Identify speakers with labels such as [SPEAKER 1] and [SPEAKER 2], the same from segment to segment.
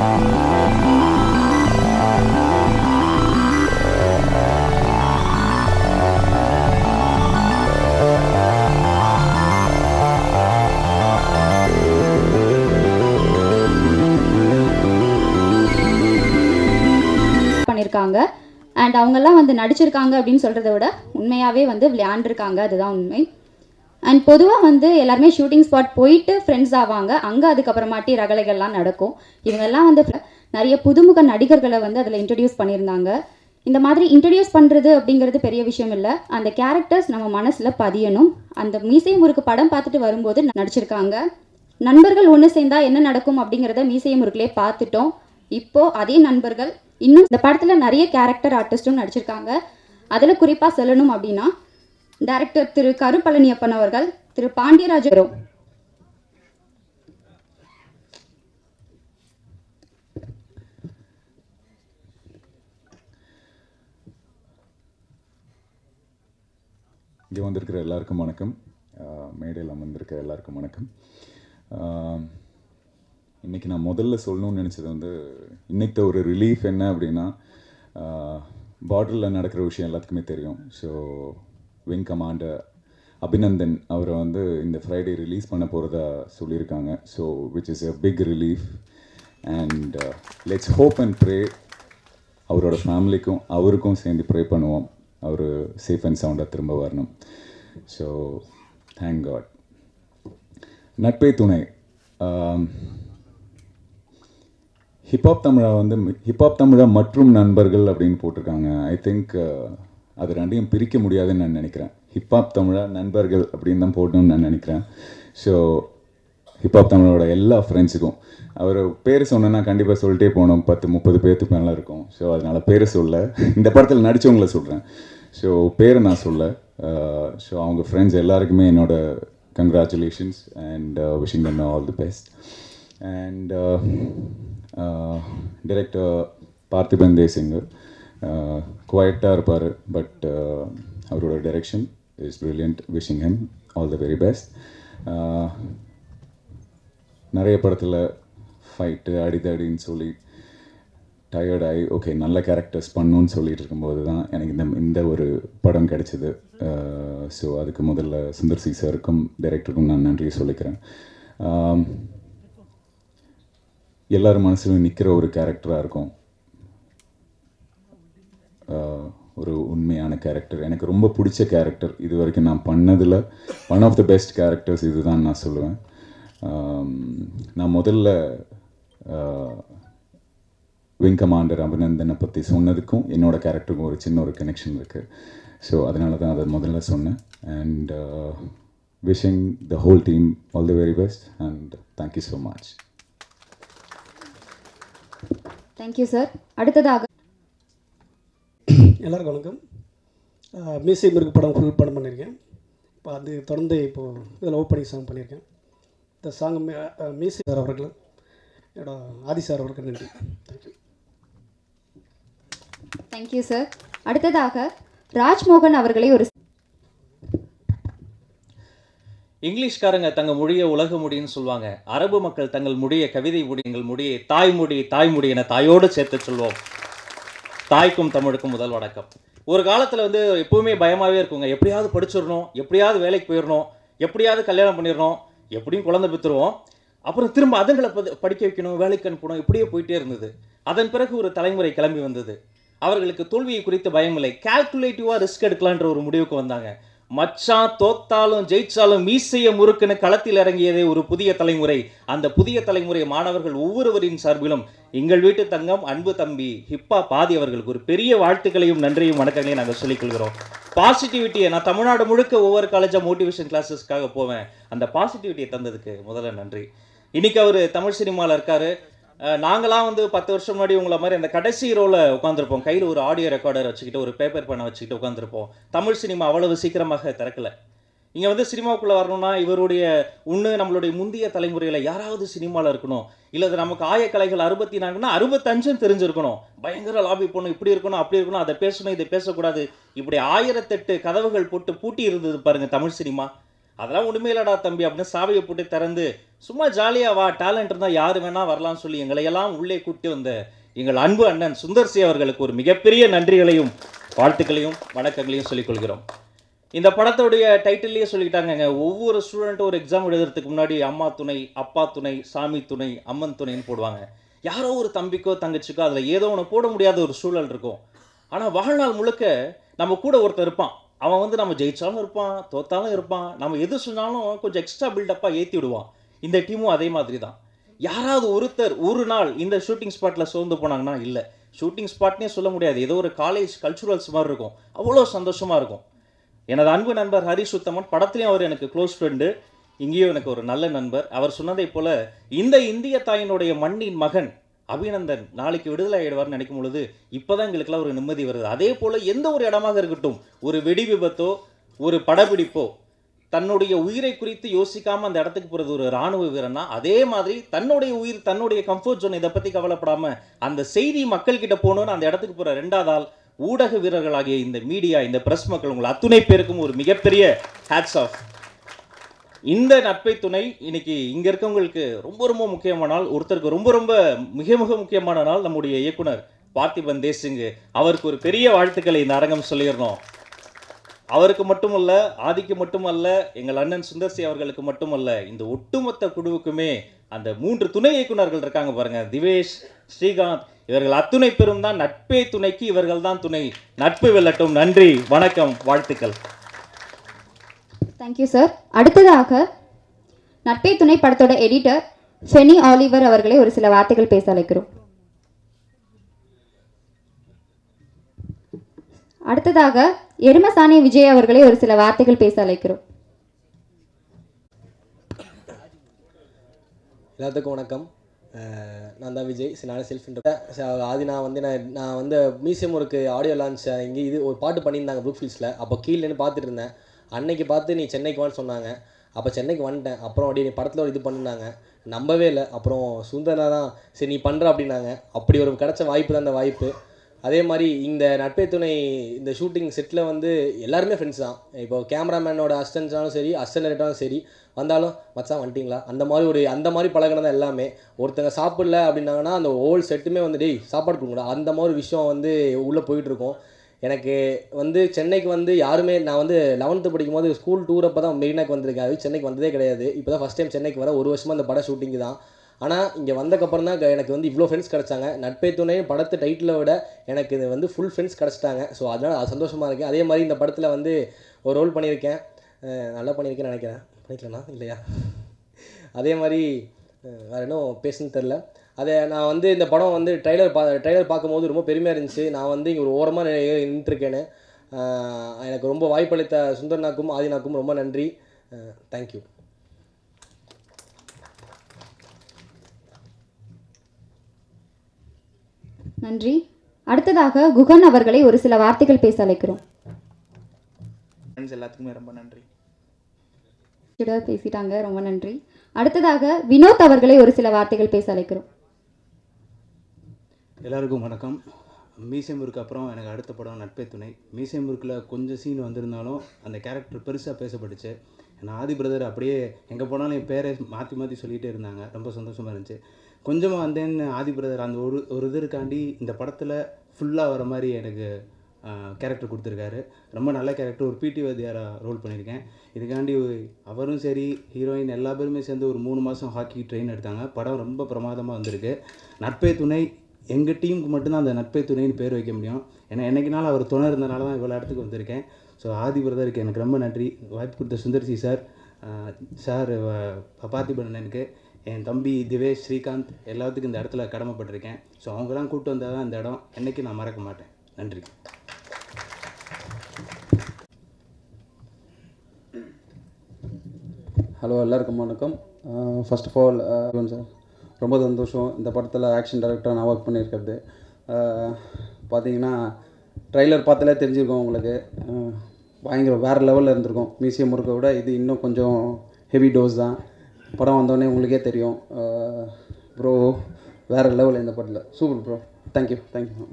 [SPEAKER 1] பண்ணியிருக்காங்க அண்ட் அவங்கெல்லாம் வந்து நடிச்சிருக்காங்க அப்படின்னு சொல்கிறத விட உண்மையாகவே வந்து விளையாண்டுருக்காங்க அதுதான் உண்மை அண்ட் பொதுவாக வந்து எல்லாருமே ஷூட்டிங் ஸ்பாட் போயிட்டு ஃப்ரெண்ட்ஸ் ஆவாங்க அங்கே அதுக்கப்புறமாட்டி ரகலைகள்லாம் நடக்கும் இவங்கெல்லாம் வந்து நிறைய புதுமுக நடிகர்களை வந்து அதில் இன்ட்ரடியூஸ் பண்ணியிருந்தாங்க இந்த மாதிரி இன்ட்ரடியூஸ் பண்ணுறது அப்படிங்கிறது பெரிய விஷயம் இல்லை அந்த கேரக்டர்ஸ் நம்ம மனசில் பதியணும் அந்த மீசை முறுக்கு படம் பார்த்துட்டு வரும்போது நடிச்சிருக்காங்க நண்பர்கள் ஒன்று சேர்ந்தா என்ன நடக்கும் அப்படிங்கிறத மீசை முறுக்கிலே பார்த்துட்டோம் இப்போ அதே நண்பர்கள் இன்னும் இந்த படத்தில் நிறைய கேரக்டர் ஆர்டிஸ்ட்டும் நடிச்சிருக்காங்க அதில் குறிப்பாக சொல்லணும் அப்படின்னா டைரக்டர் திரு கரு பழனியப்பன் அவர்கள் திரு பாண்டியராஜரும்
[SPEAKER 2] இங்கே வந்திருக்கிற எல்லாருக்கும் வணக்கம் ஆஹ் மேடையில் அமர்ந்திருக்கிற எல்லாருக்கும் வணக்கம் ஆஹ் இன்னைக்கு நான் முதல்ல சொல்லணும்னு நினச்சது வந்து இன்னைக்கு ஒரு ரிலீஃப் என்ன அப்படின்னா பார்டரில் நடக்கிற விஷயம் எல்லாத்துக்குமே தெரியும் ஸோ விங் கமாண்டர் அபிநந்தன் அவரை வந்து இந்த ஃப்ரைடே ரிலீஸ் பண்ண போகிறதா சொல்லியிருக்காங்க so which is a big relief and let's hope and pray அவரோட ஃபேமிலிக்கும் அவருக்கும் சேர்ந்து ப்ரே பண்ணுவோம் அவர் சேஃப் அண்ட் சவுண்டாக திரும்ப வரணும் ஸோ தேங்க் காட் நட்பே துணை ஹிப்ஹாப் தமிழா வந்து ஹிப்ஹாப் தமிழா மற்றும் நண்பர்கள் அப்படின்னு போட்டிருக்காங்க ஐ திங்க் அது ரெண்டையும் பிரிக்க முடியாதுன்னு நான் நினைக்கிறேன் ஹிப்ஹாப் தமிழா நண்பர்கள் அப்படின்னு தான் போடணும்னு நான் நினைக்கிறேன் ஸோ ஹிப்ஹாப் தமிழோட எல்லா ஃப்ரெண்ட்ஸுக்கும் அவர் பேர் சொன்னேன்னா கண்டிப்பாக சொல்லிட்டே போனோம் பத்து முப்பது பேர்த்துக்கு மேலே இருக்கும் ஸோ அதனால் பேரை சொல்ல இந்த படத்தில் நடித்தவங்கள சொல்கிறேன் ஸோ பேரை நான் சொல்ல ஸோ அவங்க ஃப்ரெண்ட்ஸ் எல்லாருக்குமே என்னோட congratulations and wishing them all the best and director Parthiban Desingh குவைட்டாக இருப்பார் பட் அவரோட direction is brilliant wishing them all the very best நிறைய படத்தில் ஃபைட்டு அடிதடின்னு சொல்லி டயர்ட் ஆகி ஓகே நல்ல கேரக்டர்ஸ் பண்ணணும்னு சொல்லிட்டு இருக்கும்போது தான் எனக்கு இந்த இந்த ஒரு படம் கிடைச்சிது ஸோ அதுக்கு முதல்ல சுந்தர் சி சாருக்கும் டைரக்டருக்கும் நான் நன்றி சொல்லிக்கிறேன் ஆம், எல்லார் மனசுலையும் நிற்கிற ஒரு கேரக்டராக இருக்கும் ஆஹ், ஒரு உண்மையான கேரக்டர் எனக்கு ரொம்ப பிடிச்ச கேரக்டர் இது வரைக்கும் நான் பண்ணதில் one of the best characters இதுதான் நான் சொல்லுவேன் ஆம், நான் முதல்ல விங் கமாண்டர் அபிநந்தனை பற்றி சொன்னதுக்கும் என்னோட கேரக்டருக்கும் ஒரு சின்ன ஒரு கனெக்ஷன் இருக்குது ஸோ அதனால தான் அதை முதல்ல சொன்னேன் and wishing the whole team all the very best and thank you so much
[SPEAKER 1] thank you sir அடுத்ததாக
[SPEAKER 3] எல்லாருக்கும் வணக்கம் அஹ் மீசை முருகு படம் ஃபுல் படம் பண்ணியிருக்கேன் இப்போ அது தொடர்ந்து இப்போது இதில் ஓப்பனிங் சாங் பண்ணியிருக்கேன் இந்த சாங் மீசை சார் அவர்கள் என்னோட ஆதி சார் அவர்களுக்கு நன்றி தேங்க்யூ
[SPEAKER 1] தேங்க்யூ சார் அடுத்ததாக ராஜ்மோகன் அவர்களை ஒரு
[SPEAKER 4] இங்கிலீஷ்காரங்க தங்க மொழியை உலக மொழின்னு சொல்லுவாங்க அரபு மக்கள் தங்கள் மொழியை கவிதை மொழி எங்கள் மொழியை தாய்மொழி தாய்மொழி என தாயோடு சேர்த்து சொல்வோம் தாய்க்கும் தமிழுக்கும் முதல் வணக்கம் ஒரு காலத்தில் வந்து எப்பவுமே பயமாகவே இருக்குங்க எப்படியாவது படிச்சிடணும் எப்படியாவது வேலைக்கு போயிடணும் எப்படியாவது கல்யாணம் பண்ணிடணும் எப்படியும் குழந்தை பெற்றுருவோம் அப்புறம் திரும்ப அதுங்களை பதி- படிக்க வைக்கணும் வேலைக்கு அனுப்பணும் இப்படியே போயிட்டே இருந்தது அதன் பிறகு ஒரு தலைமுறை கிளம்பி வந்தது அவர்களுக்கு தோல்வியை குறித்து பயமில்லை கால்குலேட்டிவாக ரிஸ்க் எடுக்கலான்ற ஒரு முடிவுக்கு வந்தாங்க மச்சான் தோத்தாலும் ஜெயிச்சாலும் மீசைய முறுக்குன்னு களத்தில் இறங்கியதே ஒரு புதிய தலைமுறை அந்த புதிய தலைமுறை மாணவர்கள் ஒவ்வொருவரின் சார்பிலும் எங்கள் வீட்டு தங்கம் அன்பு தம்பி ஹிப்பா பாதி அவர்களுக்கு ஒரு பெரிய வாழ்த்துக்களையும் நன்றியும் வணக்கங்களையும் நாங்கள் சொல்லிக் கொள்கிறோம் பாசிட்டிவிட்டியை நான் தமிழ்நாடு முழுக்க ஒவ்வொரு காலேஜாக மோட்டிவேஷன் கிளாஸஸ்க்காக போவேன் அந்த பாசிட்டிவிட்டியை தந்ததுக்கு முதல்ல நன்றி இன்னைக்கு அவர் தமிழ் சினிமாவில் இருக்காரு அஹ் நாங்களாம் வந்து பத்து வருஷம் முன்னாடி உங்களை மாதிரி அந்த கடைசி ரோல உட்காந்துருப்போம் கையில் ஒரு ஆடியோ ரெக்கார்டர் வச்சுக்கிட்டு ஒரு பேப்பர் பண்ண வச்சுக்கிட்டு உட்காந்துருப்போம் தமிழ் சினிமா அவ்வளவு சீக்கிரமாக திறக்கல இங்கே வந்து சினிமாவுக்குள்ளே வரணும்னா இவருடைய ஒன்று நம்மளுடைய முந்தைய தலைமுறையில் யாராவது சினிமாவில் இருக்கணும் இல்லை அது நமக்கு ஆயக்கலைகள் அறுபத்தி நான்குனா அறுபத்தஞ்சுன்னு தெரிஞ்சிருக்கணும் பயங்கர லாபி போகணும் இப்படி இருக்கணும் அப்படி இருக்கணும் அதை பேசணும் இதை பேசக்கூடாது இப்படி ஆயிரத்தெட்டு கதவுகள் போட்டு பூட்டி இருந்தது பாருங்க தமிழ் சினிமா அதெல்லாம் உண்மையிலடா தம்பி அப்படின்னு சாவியை போட்டு திறந்து சும்மா ஜாலியாக வா டேலண்ட் இருந்தால் யார் வேணா வரலாம்னு சொல்லி எங்களையெல்லாம் உள்ளே கூட்டி வந்த எங்கள் அன்பு அண்ணன் சுந்தர்சி அவர்களுக்கு ஒரு மிகப்பெரிய நன்றிகளையும் வாழ்த்துக்களையும் வணக்கங்களையும் சொல்லிக் கொள்கிறோம் இந்த படத்தோடைய டைட்டில்லையே சொல்லிக்கிட்டாங்கங்க ஒவ்வொரு ஸ்டூடெண்ட்டும் ஒரு எக்ஸாம் எழுதுறதுக்கு முன்னாடி அம்மா துணை அப்பா துணை சாமி துணை அம்மன் துணைன்னு போடுவாங்க யாரோ ஒரு தம்பிக்கோ தங்கச்சிக்கோ அதில் ஏதோ ஒன்று போட முடியாத ஒரு சூழல் இருக்கும் ஆனால் வாழ்நாள் முழுக்க நம்ம கூட ஒருத்தர் இருப்பான் அவன் வந்து நம்ம ஜெயிச்சாலும் இருப்பான் தோத்தாலும் இருப்பான் நம்ம எது சொன்னாலும் கொஞ்சம் எக்ஸ்ட்ரா பில்டப்பாக ஏற்றி விடுவான் இந்த டீமும் அதே மாதிரி தான் யாராவது ஒருத்தர் ஒரு நாள் இந்த ஷூட்டிங் ஸ்பாட்டில் சோர்ந்து போனாங்கன்னா இல்லை ஷூட்டிங் ஸ்பாட்னே சொல்ல முடியாது ஏதோ ஒரு காலேஜ் கல்ச்சுரல்ஸ் மாதிரி இருக்கும் அவ்வளோ சந்தோஷமாக இருக்கும் எனது அன்பு நண்பர் ஹரிஷ் உத்தமன் படத்துலையும் அவர் எனக்கு க்ளோஸ் ஃப்ரெண்டு இங்கேயும் எனக்கு ஒரு நல்ல நண்பர் அவர் சொன்னதைப் போல இந்த இந்திய தாயினுடைய மண்ணின் மகன் அபிநந்தன் நாளைக்கு விடுதலை ஆயிடுவார்னு நினைக்கும் பொழுது இப்போதான் எங்களுக்கெல்லாம் ஒரு நிம்மதி வருது அதே போல எந்த ஒரு இடமாக இருக்கட்டும் ஒரு வெடி விபத்தோ ஒரு படப்பிடிப்போ தன்னுடைய உயிரை குறித்து யோசிக்காம அந்த இடத்துக்கு போறது ஒரு ராணுவ வீரனா அதே மாதிரி தன்னுடைய உயிர் தன்னுடைய கம்ஃபர்ட் ஜோன் இதை பத்தி கவலைப்படாம அந்த செய்தி மக்கள் கிட்ட போகணும்னு அந்த இடத்துக்கு போற ரெண்டாவது ஆள் ஊடக வீரர்களாகிய இந்த மீடியா இந்த பிரஸ் மக்கள் உங்கள் அத்துணை பேருக்கும் ஒரு மிகப்பெரிய ஹேட்ஸ் ஆஃப் இந்த நட்பை துணை இன்னைக்கு இங்க இருக்கவங்களுக்கு ரொம்ப ரொம்ப முக்கியமான நாள் ஒருத்தருக்கு ரொம்ப ரொம்ப மிக மிக முக்கியமான நாள் நம்முடைய இயக்குனர் பார்த்திபன் தேசிங்கு அவருக்கு ஒரு பெரிய வாழ்த்துக்களை இந்த அரங்கம் சொல்லிடணும் அவருக்கு மட்டுமல்ல ஆதிக்கு மட்டுமல்ல எங்கள் அண்ணன் சுந்தர்சி அவர்களுக்கு மட்டுமல்ல இந்த ஒட்டுமொத்த குழுவுக்குமே அந்த மூன்று துணை இயக்குனர்கள் இருக்காங்க பாருங்க திவேஷ் ஸ்ரீகாந்த் இவர்கள் அத்துணை பெரும் தான் நட்பே துணைக்கு இவர்கள் தான் துணை நட்பு வெல்லட்டும் நன்றி வணக்கம் வாழ்த்துக்கள்
[SPEAKER 1] தேங்க்யூ சார் அடுத்ததாக நட்பே துணை படத்தோட எடிட்டர் ஃபெனி ஆலிவர் அவர்களை ஒரு சில வார்த்தைகள் பேச அழைக்கிறோம் அடுத்ததாக எருமசாணி விஜய் அவர்களை ஒரு சில வார்த்தைகள் பேச அழைக்கிறோம்
[SPEAKER 5] எல்லாத்துக்கும் வணக்கம் அஹ் நான் தான் விஜய் சரி நானே செல்ஃப் இன்ட்ரோ ஆதி நான் வந்து நான் நான் வந்து மியூசியம் ஒர்க்கு ஆடியோ லான்ச் இங்கே இது ஒரு பாட்டு பண்ணியிருந்தாங்க ப்ளூ ஃபீல்ஸில் அப்போ கீழே நின்னு பார்த்துட்டு இருந்தேன் அன்னைக்கு பார்த்து நீ சென்னைக்கு வான்னு சொன்னாங்க அப்போ சென்னைக்கு வந்துட்டேன் அப்புறம் அப்படியே நீ படத்தில் ஒரு இது பண்ணினாங்க நம்பவே இல்லை அப்புறம் சுந்தரனா தான் சரி நீ பண்ணுற அப்படின்னாங்க அப்படி ஒரு கிடச்ச வாய்ப்பு தான் அந்த வாய்ப்பு அதே மாதிரி இந்த நட்பே துணை இந்த ஷூட்டிங் செட்டில் வந்து எல்லாருமே ஃப்ரெண்ட்ஸ் தான் இப்போ கேமராமேனோட அசிஸ்டன்ட்ஸாலும் சரி அசிஸ்டன்ட் டேரக்டரும் சரி வந்தாலும் மச்சான் வந்துட்டீங்களா அந்த மாதிரி ஒரு அந்த மாதிரி பழகினது தான் எல்லாமே ஒருத்தங்க சாப்பிடல அப்படின்னாங்கன்னா அந்த ஹோல் செட்டுமே வந்து டேய் சாப்பாடு கொடுங்கடா அந்த மாதிரி விஷயம் வந்து உள்ளே போயிட்டுருக்கோம் எனக்கு வந்து சென்னைக்கு வந்து யாருமே நான் வந்து லெவன்த்து படிக்கும் போது ஸ்கூல் டூர் அப்போ தான் மெரினாக்கு வந்திருக்கேன் அது சென்னைக்கு வந்ததே கிடையாது இப்போ தான் ஃபஸ்ட் டைம் சென்னைக்கு வர ஒரு வருஷமாக அந்த படம் ஷூட்டிங் தான் ஆனால் இங்கே வந்தக்கப்புறம் தான் எனக்கு வந்து இவ்வளோ ஃப்ரெண்ட்ஸ் கிடச்சாங்க நட்பே துணை படத்து டைட்டிலை விட எனக்கு இது வந்து ஃபுல் ஃப்ரெண்ட்ஸ் கிடச்சிட்டாங்க ஸோ அதனால் அது சந்தோஷமாக இருக்கேன் அதே மாதிரி இந்த படத்தில் வந்து ஒரு ரோல் பண்ணியிருக்கேன் அஹ் நல்லா பண்ணியிருக்கேன்னு நினைக்கிறேன் பண்ணிக்கலண்ணா இல்லையா அதே மாதிரி அஹ் வேறு இன்னும் பேசுன்னு தெரில அதை நான் வந்து இந்த படம் வந்து ட்ரைலர் பா ட்ரைலர் பார்க்கும்போது ரொம்ப பெருமையாக இருந்துச்சு நான் வந்து இங்கே ஒரு ஓரமாக நின்றுருக்கேன்னு எனக்கு ரொம்ப வாய்ப்பளித்த சுந்தர்னாக்கும் ஆதினாக்கும் ரொம்ப நன்றி தேங்க்யூ
[SPEAKER 1] நன்றி அடுத்ததாக குகன் அவர்களை ஒரு சில வார்த்தைகள் பேச அழைக்கிறோம்
[SPEAKER 6] ஃப்ரெண்ட்ஸ் எல்லாத்துக்குமே ரொம்ப நன்றி
[SPEAKER 1] கிட்ட பேசிட்டாங்க ரொம்ப நன்றி அடுத்ததாக வினோத் அவர்களை ஒரு சில வார்த்தைகள் பேச அழைக்கிறோம்
[SPEAKER 7] எல்லாருக்கும் வணக்கம் மீசை முறுக்கு அப்புறம் எனக்கு அடுத்த படம் நட்பே துணை மீசை முறுக்கில் கொஞ்சம் சீன் வந்திருந்தாலும் அந்த கேரக்டர் பெருசாக பேசப்பட்டுச்சு நான் ஆதி பிரதர் அப்படியே எங்கே போனாலும் என் பேரை மாற்றி மாற்றி சொல்லிகிட்டே இருந்தாங்க ரொம்ப சந்தோஷமாக இருந்துச்சு கொஞ்சமாக வந்தேன்னு ஆதி பிரதர் அந்த ஒரு ஒரு இது இருக்காண்டி இந்த படத்தில் ஃபுல்லாக வர மாதிரி எனக்கு கேரக்டர் கொடுத்துருக்காரு ரொம்ப நல்ல கேரக்டர் ஒரு பிடி வாத்தியாராக ரோல் பண்ணியிருக்கேன் இதுக்காண்டி அவரும் சரி ஹீரோயின் எல்லா பேருமே சேர்ந்து ஒரு மூணு மாதம் ஹாக்கி ட்ரெயின் எடுத்தாங்க படம் ரொம்ப பிரமாதமாக வந்திருக்கு நட்பே துணை எங்கள் டீமுக்கு மட்டும்தான் அந்த நட்பே துணைன்னு பேர் வைக்க முடியும் ஏன்னா என்னைக்குனாலும் அவர் துணை இருந்தனால தான் இவ்வளோ இடத்துக்கு வந்திருக்கேன் ஸோ ஆதி பிரதருக்கு எனக்கு ரொம்ப நன்றி வாய்ப்பு கொடுத்த சுந்தர்சி சார் சார் பார்த்திபன் எனக்கு என் தம்பி திவேஷ் ஸ்ரீகாந்த் எல்லாத்துக்கும் இந்த இடத்துல கடமைப்பட்டிருக்கேன் ஸோ அவங்களாம் கூப்பிட்டு வந்தால் தான் இந்த இடம் என்றைக்கும் நான் மறக்க மாட்டேன் நன்றி
[SPEAKER 8] ஹலோ எல்லாருக்கும் வணக்கம் ஃபர்ஸ்ட் ஆஃப் ஆல் சார் ரொம்ப சந்தோஷம் இந்த படத்தில் ஆக்ஷன் டைரக்டராக நான் ஒர்க் பண்ணியிருக்கிறது அஹ், பார்த்தீங்கன்னா ட்ரைலர் பார்த்தாலே தெரிஞ்சிருக்கும் உங்களுக்கு அஹ், பயங்கர வேறு லெவலில் இருந்திருக்கும் மியூசியம் முறுக்கை விட இது இன்னும் கொஞ்சம் ஹெவி டோஸ் தான் படம் வந்தோடனே உங்களுக்கே தெரியும் ப்ரோ வேறு லெவல் இந்த படத்தில் super bro thank you thank you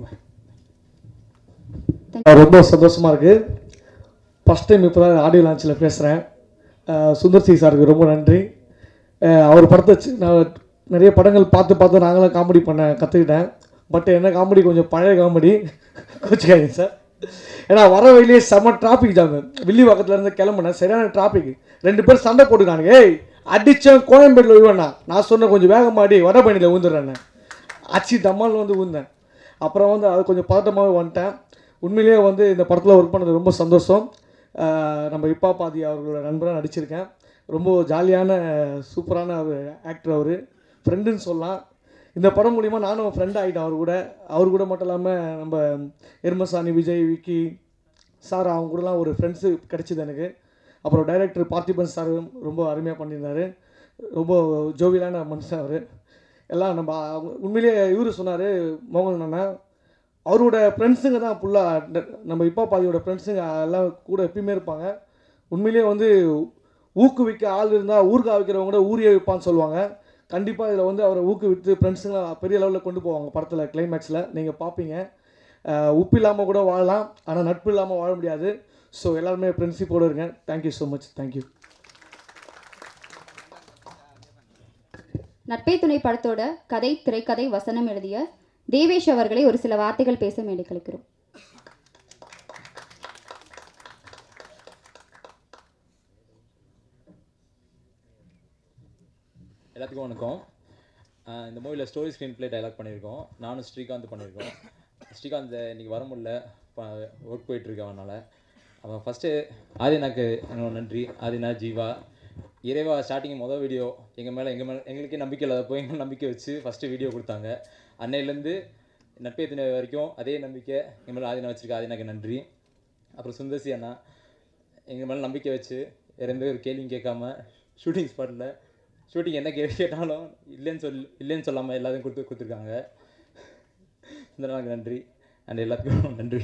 [SPEAKER 8] bye
[SPEAKER 3] ரொம்ப சந்தோஷமாக இருக்குது ஃபஸ்ட் டைம் இப்போ தான் ஆடியோ லான்ச்சில் பேசுகிறேன் அஹ், சுந்தர் சி சாருக்கு ரொம்ப நன்றி அஹ், அவர் படத்தை வச்சு நான் நிறைய படங்கள் பார்த்து பார்த்து நாங்களும் காமெடி பண்ண கற்றுக்கிட்டேன் பட் என்ன காமெடி கொஞ்சம் பழைய காமெடி கோச்சிக்காதீங்க சார் ஏன்னா வர வழியிலே செம டிராஃபிக் ஜாமு வில்லிவாக்கத்துல இருந்து கிளம்புனேன் சரியான டிராஃபிக் ரெண்டு பேர் சண்டை போட்டுக்கானுங்க ஏய் அடிச்சேன் கோயம்பேட்டில் விழுவேண்ணா நான் சொன்னேன் கொஞ்சம் வேகமாடி வடபழனியில் ஊந்துடுறேன்னு அச்சி தம்மால் வந்து ஊந்தேன் அப்புறம் வந்து அது கொஞ்சம் பதட்டமாகவே வந்துட்டேன் உண்மையிலேயே வந்து இந்த படத்தில் ஒர்க் பண்ணது ரொம்ப சந்தோஷம் ஆஹ் நம்ம இப்பா பாதி அவர்களோட நண்பராக நடிச்சிருக்கேன் ரொம்ப ஜாலியான சூப்பரான ஒரு ஆக்டர் அவர் ஃப்ரெண்டுன்னு சொல்லலாம் இந்த படம் மூலிமா நானும் ஃப்ரெண்ட் ஆகிட்டேன் அவர் கூட அவர் கூட மட்டும் இல்லாமல் நம்ம எருமசாணி விஜய் விக்கி சார் அவங்க கூடலாம் ஒரு ஃப்ரெண்ட்ஸு கிடச்சிது எனக்கு அப்புறம் டைரக்டர் பார்த்திபன் சார் ரொம்ப அருமையாக பண்ணியிருந்தாரு ரொம்ப ஜோவியலான மனுஷன் அவர் எல்லாம் நம்ம அவங்க- உண்மையிலேயே இவரு சொன்னார் மோகன் அண்ணன் அவரோட ஃப்ரெண்ட்ஸுங்க தான் ஃபுல்லாக நம்ம இப்போ பாதியோட ஃப்ரெண்ட்ஸுங்க எல்லாம் கூட எப்பயுமே இருப்பாங்க உண்மையிலேயே வந்து ஊக்குவிக்க ஆள் இருந்தால் ஊர்கா வைக்கிறவங்க கூட ஊரே வைப்பான்னு சொல்லுவாங்க கண்டிப்பாக இதில் வந்து அவரை ஊக்குவித்து ஃப்ரெண்ட்ஸுங்களாம் பெரிய லெவலில் கொண்டு போவாங்க படத்தில் கிளைமேக்ஸில் நீங்கள் பார்ப்பீங்க அஹ் உப்பு இல்லாமல் கூட வாழலாம் ஆனால் நட்பு இல்லாமல் வாழ முடியாது ஸோ எல்லாருமே ஃப்ரெண்ட்ஷிப்போடு இருங்க thank you so much thank you
[SPEAKER 1] Natpe Thunai படத்தோட கதை திரைக்கதை வசனம் எழுதிய தேவேஷ் அவர்களை ஒரு சில வார்த்தைகள் பேச மேடை கழிக்கிறோம்
[SPEAKER 9] எல்லாத்துக்கும் வணக்கம் ஆஹ் இந்த மூவியில் ஸ்டோரி ஸ்க்ரீன் ப்ளே டைலாக் பண்ணியிருக்கோம் நானும் ஸ்ரீகாந்த் பண்ணியிருக்கோம் ஸ்ரீகாந்த் இன்னைக்கு வர முடியல ஒர்க் போயிட்டுருக்கு அவனால் அவன் ஃபஸ்ட்டு ஆதினாக்கு என்னோட நன்றி ஆதினா ஜீவா இறைவா ஸ்டார்டிங் மொதல் வீடியோ எங்கள் மேலே எங்கள் மேலே எங்களுக்கே நம்பிக்கை இல்லாத போய் எங்களை நம்பிக்கை வச்சு ஃபஸ்ட்டு வீடியோ கொடுத்தாங்க அன்னையிலேருந்து நட்பே தின வரைக்கும் அதே நம்பிக்கை எங்கள் மேலே ஆதினா வச்சிருக்க ஆதினாக்கு நன்றி அப்புறம் சுந்தர்சி அண்ணா எங்கள் மேலே நம்பிக்கை வச்சு வேறு எந்த ஒரு கேள்வியும் கேட்காம ஷூட்டிங் ஸ்பாட்டில் ஷூட்டிங் என்ன கேள்வி கேட்டாலும் இல்லைன்னு சொல் இல்லைன்னு சொல்லாமல் எல்லாத்தையும் கொடுத்து கொடுத்துருக்காங்க சுந்தரனாக்கு நன்றி அண்ட் எல்லாத்துக்கும் நன்றி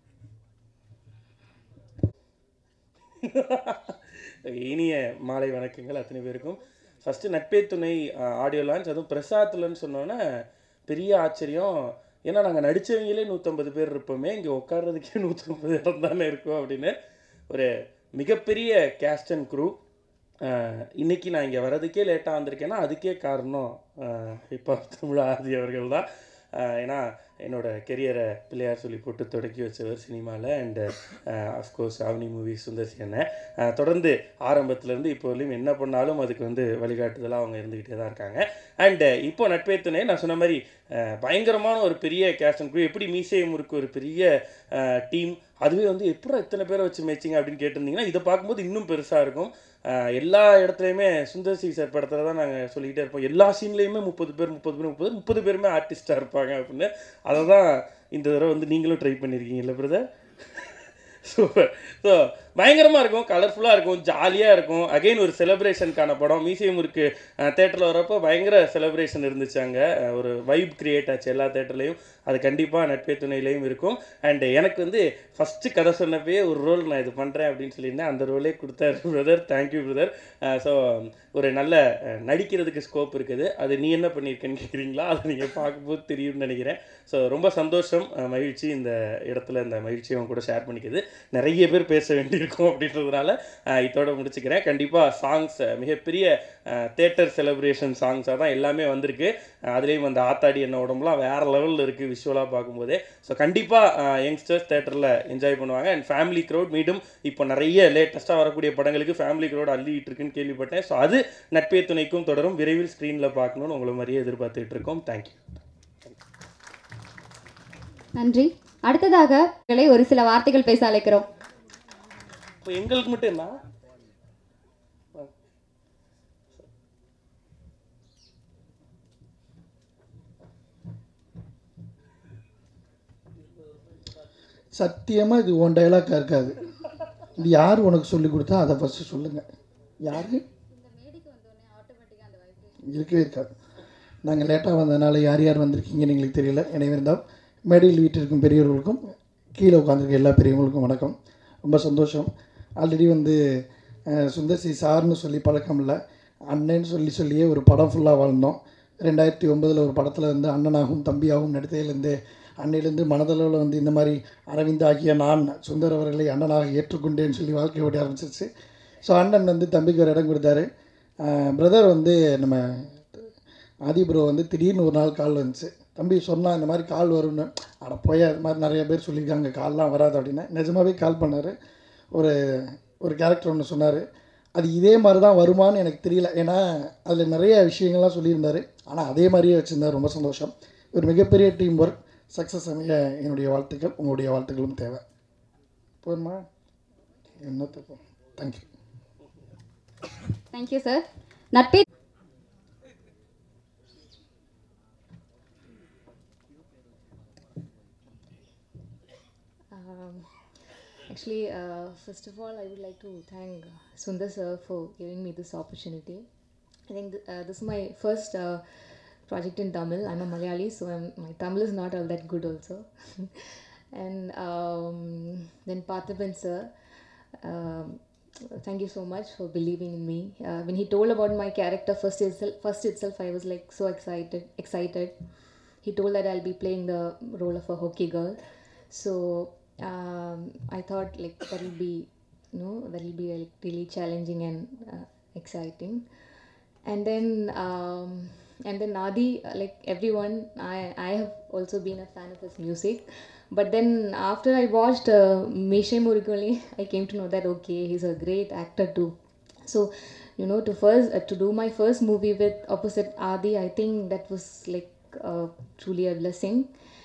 [SPEAKER 10] இனிய மாலை வணக்கங்கள் அத்தனை பேருக்கும் ஃபஸ்ட்டு நட்பே துணை ஆடியோ லான்ச் அதுவும் பிரசாத்துலன்னு சொன்னோன்னே பெரிய ஆச்சரியம் ஏன்னா நாங்கள் நடித்தவங்களே நூற்றம்பது பேர் இருப்போமே இங்கே உட்கார்றதுக்கே நூற்றம்பது இடம் தானே இருக்கும் அப்படின்னு ஒரு மிகப்பெரிய கேஸ்ட் அண்ட் க்ரூ இன்னைக்கு நான் இங்கே வர்றதுக்கே லேட்டாக வந்திருக்கேன்னா அதுக்கே காரணம் இப்போ தமிழ் ஆதி அவர்கள் தான் ஆஹ் ஏன்னா என்னோட கெரியரை பிள்ளையார் சொல்லி போட்டு தொடக்கி வச்சவர் சினிமாவில் and of course Avni movie Sundar C அண்ணன் ஆஹ் தொடர்ந்து ஆரம்பத்துலேருந்து இப்போ வரையும் என்ன பண்ணாலும் அதுக்கு வந்து வழிகாட்டுதலாக அவங்க இருந்துக்கிட்டே தான் இருக்காங்க அண்டு இப்போ நட்பே துணை நான் சொன்ன மாதிரி ஆஹ் பயங்கரமான ஒரு பெரிய கேஸ்ட் அண்ட் எப்படி மீசை முறுக்கு ஒரு பெரிய டீம் அதுவே வந்து எப்படி இத்தனை பேரை வச்சு மேய்ச்சிங்க அப்படின்னு கேட்டிருந்தீங்கன்னா இதை பார்க்கும்போது இன்னும் பெருசாக இருக்கும் ஆஹ் எல்லா இடத்துலையுமே சுந்தர் சி சார் படத்தில் தான் நாங்கள் சொல்லிக்கிட்டே இருப்போம் எல்லா சீன்லேயுமே முப்பது பேர் முப்பது பேர் முப்பது முப்பது பேருமே ஆர்டிஸ்ட்டாக இருப்பாங்க அப்படின்னு அதை தான் இந்த தடவை வந்து நீங்களும் ட்ரை பண்ணியிருக்கீங்கல்ல பிரதர் சூப்பர் ஸோ பயங்கரமாக இருக்கும் கலர்ஃபுல்லாக இருக்கும் ஜாலியாக இருக்கும் அகைன் ஒரு செலிப்ரேஷனுக்கான படம் மியூசியம் இருக்கு தேட்டரில் வரப்போ பயங்கர செலிப்ரேஷன் இருந்துச்சு அங்கே அஹ் ஒரு வைப் கிரியேட் ஆச்சு எல்லா தேட்டர்லையும் அது கண்டிப்பாக நட்பே துணையிலையும் இருக்கும் அண்ட் எனக்கு வந்து ஃபஸ்ட்டு கதை சொன்னப்பயே ஒரு ரோல் நான் இது பண்ணுறேன் அப்படின்னு சொல்லியிருந்தேன் அந்த ரோலே கொடுத்தாரு பிரதர் தேங்க்யூ பிரதர் ஸோ ஒரு நல்ல அஹ், நடிக்கிறதுக்கு ஸ்கோப் இருக்குது அது நீ என்ன பண்ணியிருக்கேன்னு கேட்குறீங்களா அதை நீங்கள் பார்க்கும்போது தெரியும்னு நினைக்கிறேன் ஸோ ரொம்ப சந்தோஷம் அஹ், மகிழ்ச்சி இந்த இடத்துல இந்த மகிழ்ச்சியை அவங்க கூட ஷேர் பண்ணிக்குது நிறைய பேர் பேச வேண்டியிருக்கும் அப்படின்றதுனால அஹ், இதோட முடிச்சுக்கிறேன் கண்டிப்பாக சாங்ஸ் மிகப்பெரிய தேட்டர் செலிப்ரேஷன் சாங்ஸாக தான் எல்லாமே வந்திருக்கு அஹ், அதுலேயும் அந்த ஆத்தாடி என்ன உடம்புலாம் வேறு லெவலில் இருக்குது விஷுவலாக பார்க்கும்போதே ஸோ கண்டிப்பாக யங்ஸ்டர்ஸ் தேட்டரில் என்ஜாய் பண்ணுவாங்க அண்ட் ஃபேமிலி க்ரௌட் மீண்டும் இப்போ நிறைய லேட்டஸ்ட்டாக வரக்கூடிய படங்களுக்கு ஃபேமிலி க்ரௌட் அள்ளிட்டு இருக்குன்னு கேள்விப்பட்டேன் ஸோ அது நட்பே துணைக்கும் தொடரும் விரைவில் ஸ்க்ரீனில் பார்க்கணும்னு உங்களை மாதிரியே எதிர்பார்த்துட்டு இருக்கோம் தேங்க்யூ
[SPEAKER 1] நன்றி அடுத்ததாக அவர்களை ஒரு சில வார்த்தைகள் பேச அழைக்கிறோம்
[SPEAKER 10] இப்போ எங்களுக்கு மட்டும் என்ன
[SPEAKER 11] சத்தியமாக இது உன் டைலாக்காக இருக்காது இது யார் உனக்கு சொல்லி கொடுத்தா அதை ஃபஸ்ட்டு சொல்லுங்கள் யார் இருக்கவே இருக்காது நாங்கள் லேட்டாக வந்ததுனால யார் யார் வந்திருக்கீங்கன்னு எங்களுக்கு தெரியல எனவே இருந்தால் மேடையில் வீட்டிற்கும் பெரியவர்களுக்கும் கீழே உட்காந்துருக்க எல்லா பெரியவங்களுக்கும் வணக்கம் ரொம்ப சந்தோஷம் ஆல்ரெடி வந்து அஹ், சுந்தர் சி சார்னு சொல்லி பழக்கம் இல்லை அண்ணன்னு சொல்லி சொல்லியே ஒரு படம் ஃபுல்லாக வாழ்ந்தோம் ரெண்டாயிரத்தி ஒன்பதில் ஒரு படத்தில் வந்து அண்ணனாகவும் தம்பியாகவும் நடித்ததுலேருந்து அன்னையிலேருந்து மனதளவில் வந்து இந்த மாதிரி அரவிந்த் ஆகிய நான் சுந்தர் அவர்களை அண்ணனாக ஏற்றுக்கொண்டேன்னு சொல்லி வாழ்க்கை ஓடி ஆரம்பிச்சிருச்சு ஸோ அண்ணன் வந்து தம்பிக்கு ஒரு இடம் கொடுத்தாரு பிரதர் வந்து நம்ம ஆதி ப்ரோ வந்து திடீர்னு ஒரு நாள் கால் வந்துச்சு தம்பி சொன்னா இந்த மாதிரி கால் வரும்னு அட போய் அது மாதிரி நிறைய பேர் சொல்லியிருக்காங்க கால்லாம் வராது அப்படின்னு நிஜமாவே கால் பண்ணார் ஒரு ஒரு கேரக்டர் ஒன்று சொன்னார் அது இதே மாதிரி தான் வருமான்னு எனக்கு தெரியல ஏன்னா அதில் நிறைய விஷயங்கள்லாம் சொல்லியிருந்தார் ஆனால் அதே மாதிரியே வச்சுருந்தார் ரொம்ப சந்தோஷம் ஒரு மிகப்பெரிய டீம் ஒர்க் சக்ஸஸ் அமைய என்னுடைய வாழ்த்துக்கள் உங்களுடைய வாழ்த்துக்களும் தேவை போதுமா என்ன தப்பு தேங்க்யூ
[SPEAKER 1] தேங்க்யூ சார் நட்பே
[SPEAKER 12] Um, actually, uh, first of all, I would like to thank Sundar sir for giving me this opportunity. I think th- uh, this is my first uh, project in Tamil. I'm a Malayali, so I'm, my Tamil is not all that good also. and um, then Parthiban sir, um, thank you so much for believing in me. Uh, when he told about my character first itself, first itself, I was like so excited, excited. He told that I'll be playing the role of a hockey girl. So um, I thought like that'll be, you know, that'll be like, really challenging and uh, exciting. And then um, and then Nadi, uh, like everyone, I I have also been a fan of his music. But then after I watched uh, Meshe Murikoli, I came to know that okay, he's a great actor too. So, you know, to first uh, to do my first movie with opposite Adi, I think that was like uh, truly a blessing.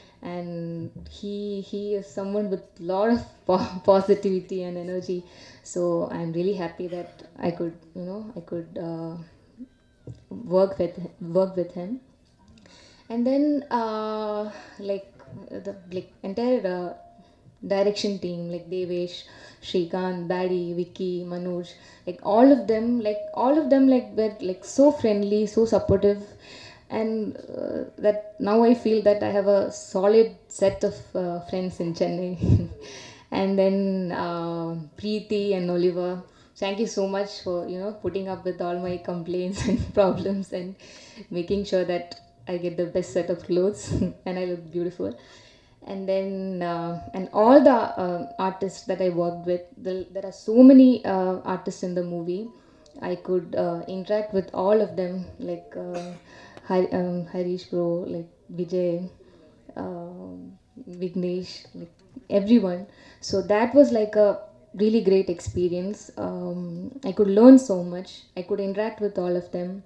[SPEAKER 12] And he he is someone with lot of po- positivity and energy. So I'm really happy that I could you know I could uh, work with work with him. And then uh, like the like entire uh, direction team like Devesh, Shrikant, Daddy, Vicky, Manoj, like all of them, like all of them, like were like so friendly, so supportive, and uh, that now I feel that I have a solid set of uh, friends in Chennai, and then uh, Preeti and Oliver. Thank you so much for you know putting up with all my complaints and problems and making sure that I get the best set of clothes and I look beautiful and then uh, and all the uh, artists that I worked with. The, there are so many uh, artists in the movie. I could uh, interact with all of them, like uh, Har- um, Harish bro, like Vijay, um Vignesh, like everyone. So that was like a really great experience. Um, I could learn so much. I could interact with all of them.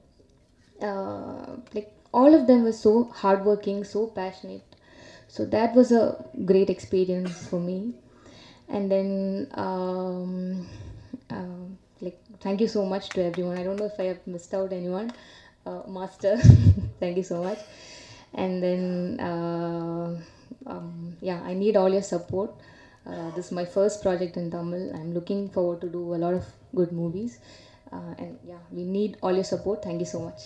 [SPEAKER 12] Uh, like all of them were so hardworking, so passionate. So that was a great experience for me. And then, um, um, like, thank you so much to everyone. I don't know if I have missed out anyone. Uh, Master, thank you so much. And then, uh, um, yeah, I need all your support. Uh, this is my first project in Tamil. I'm looking forward to do a lot of good movies. Uh, and yeah, we need all your support. Thank you so much.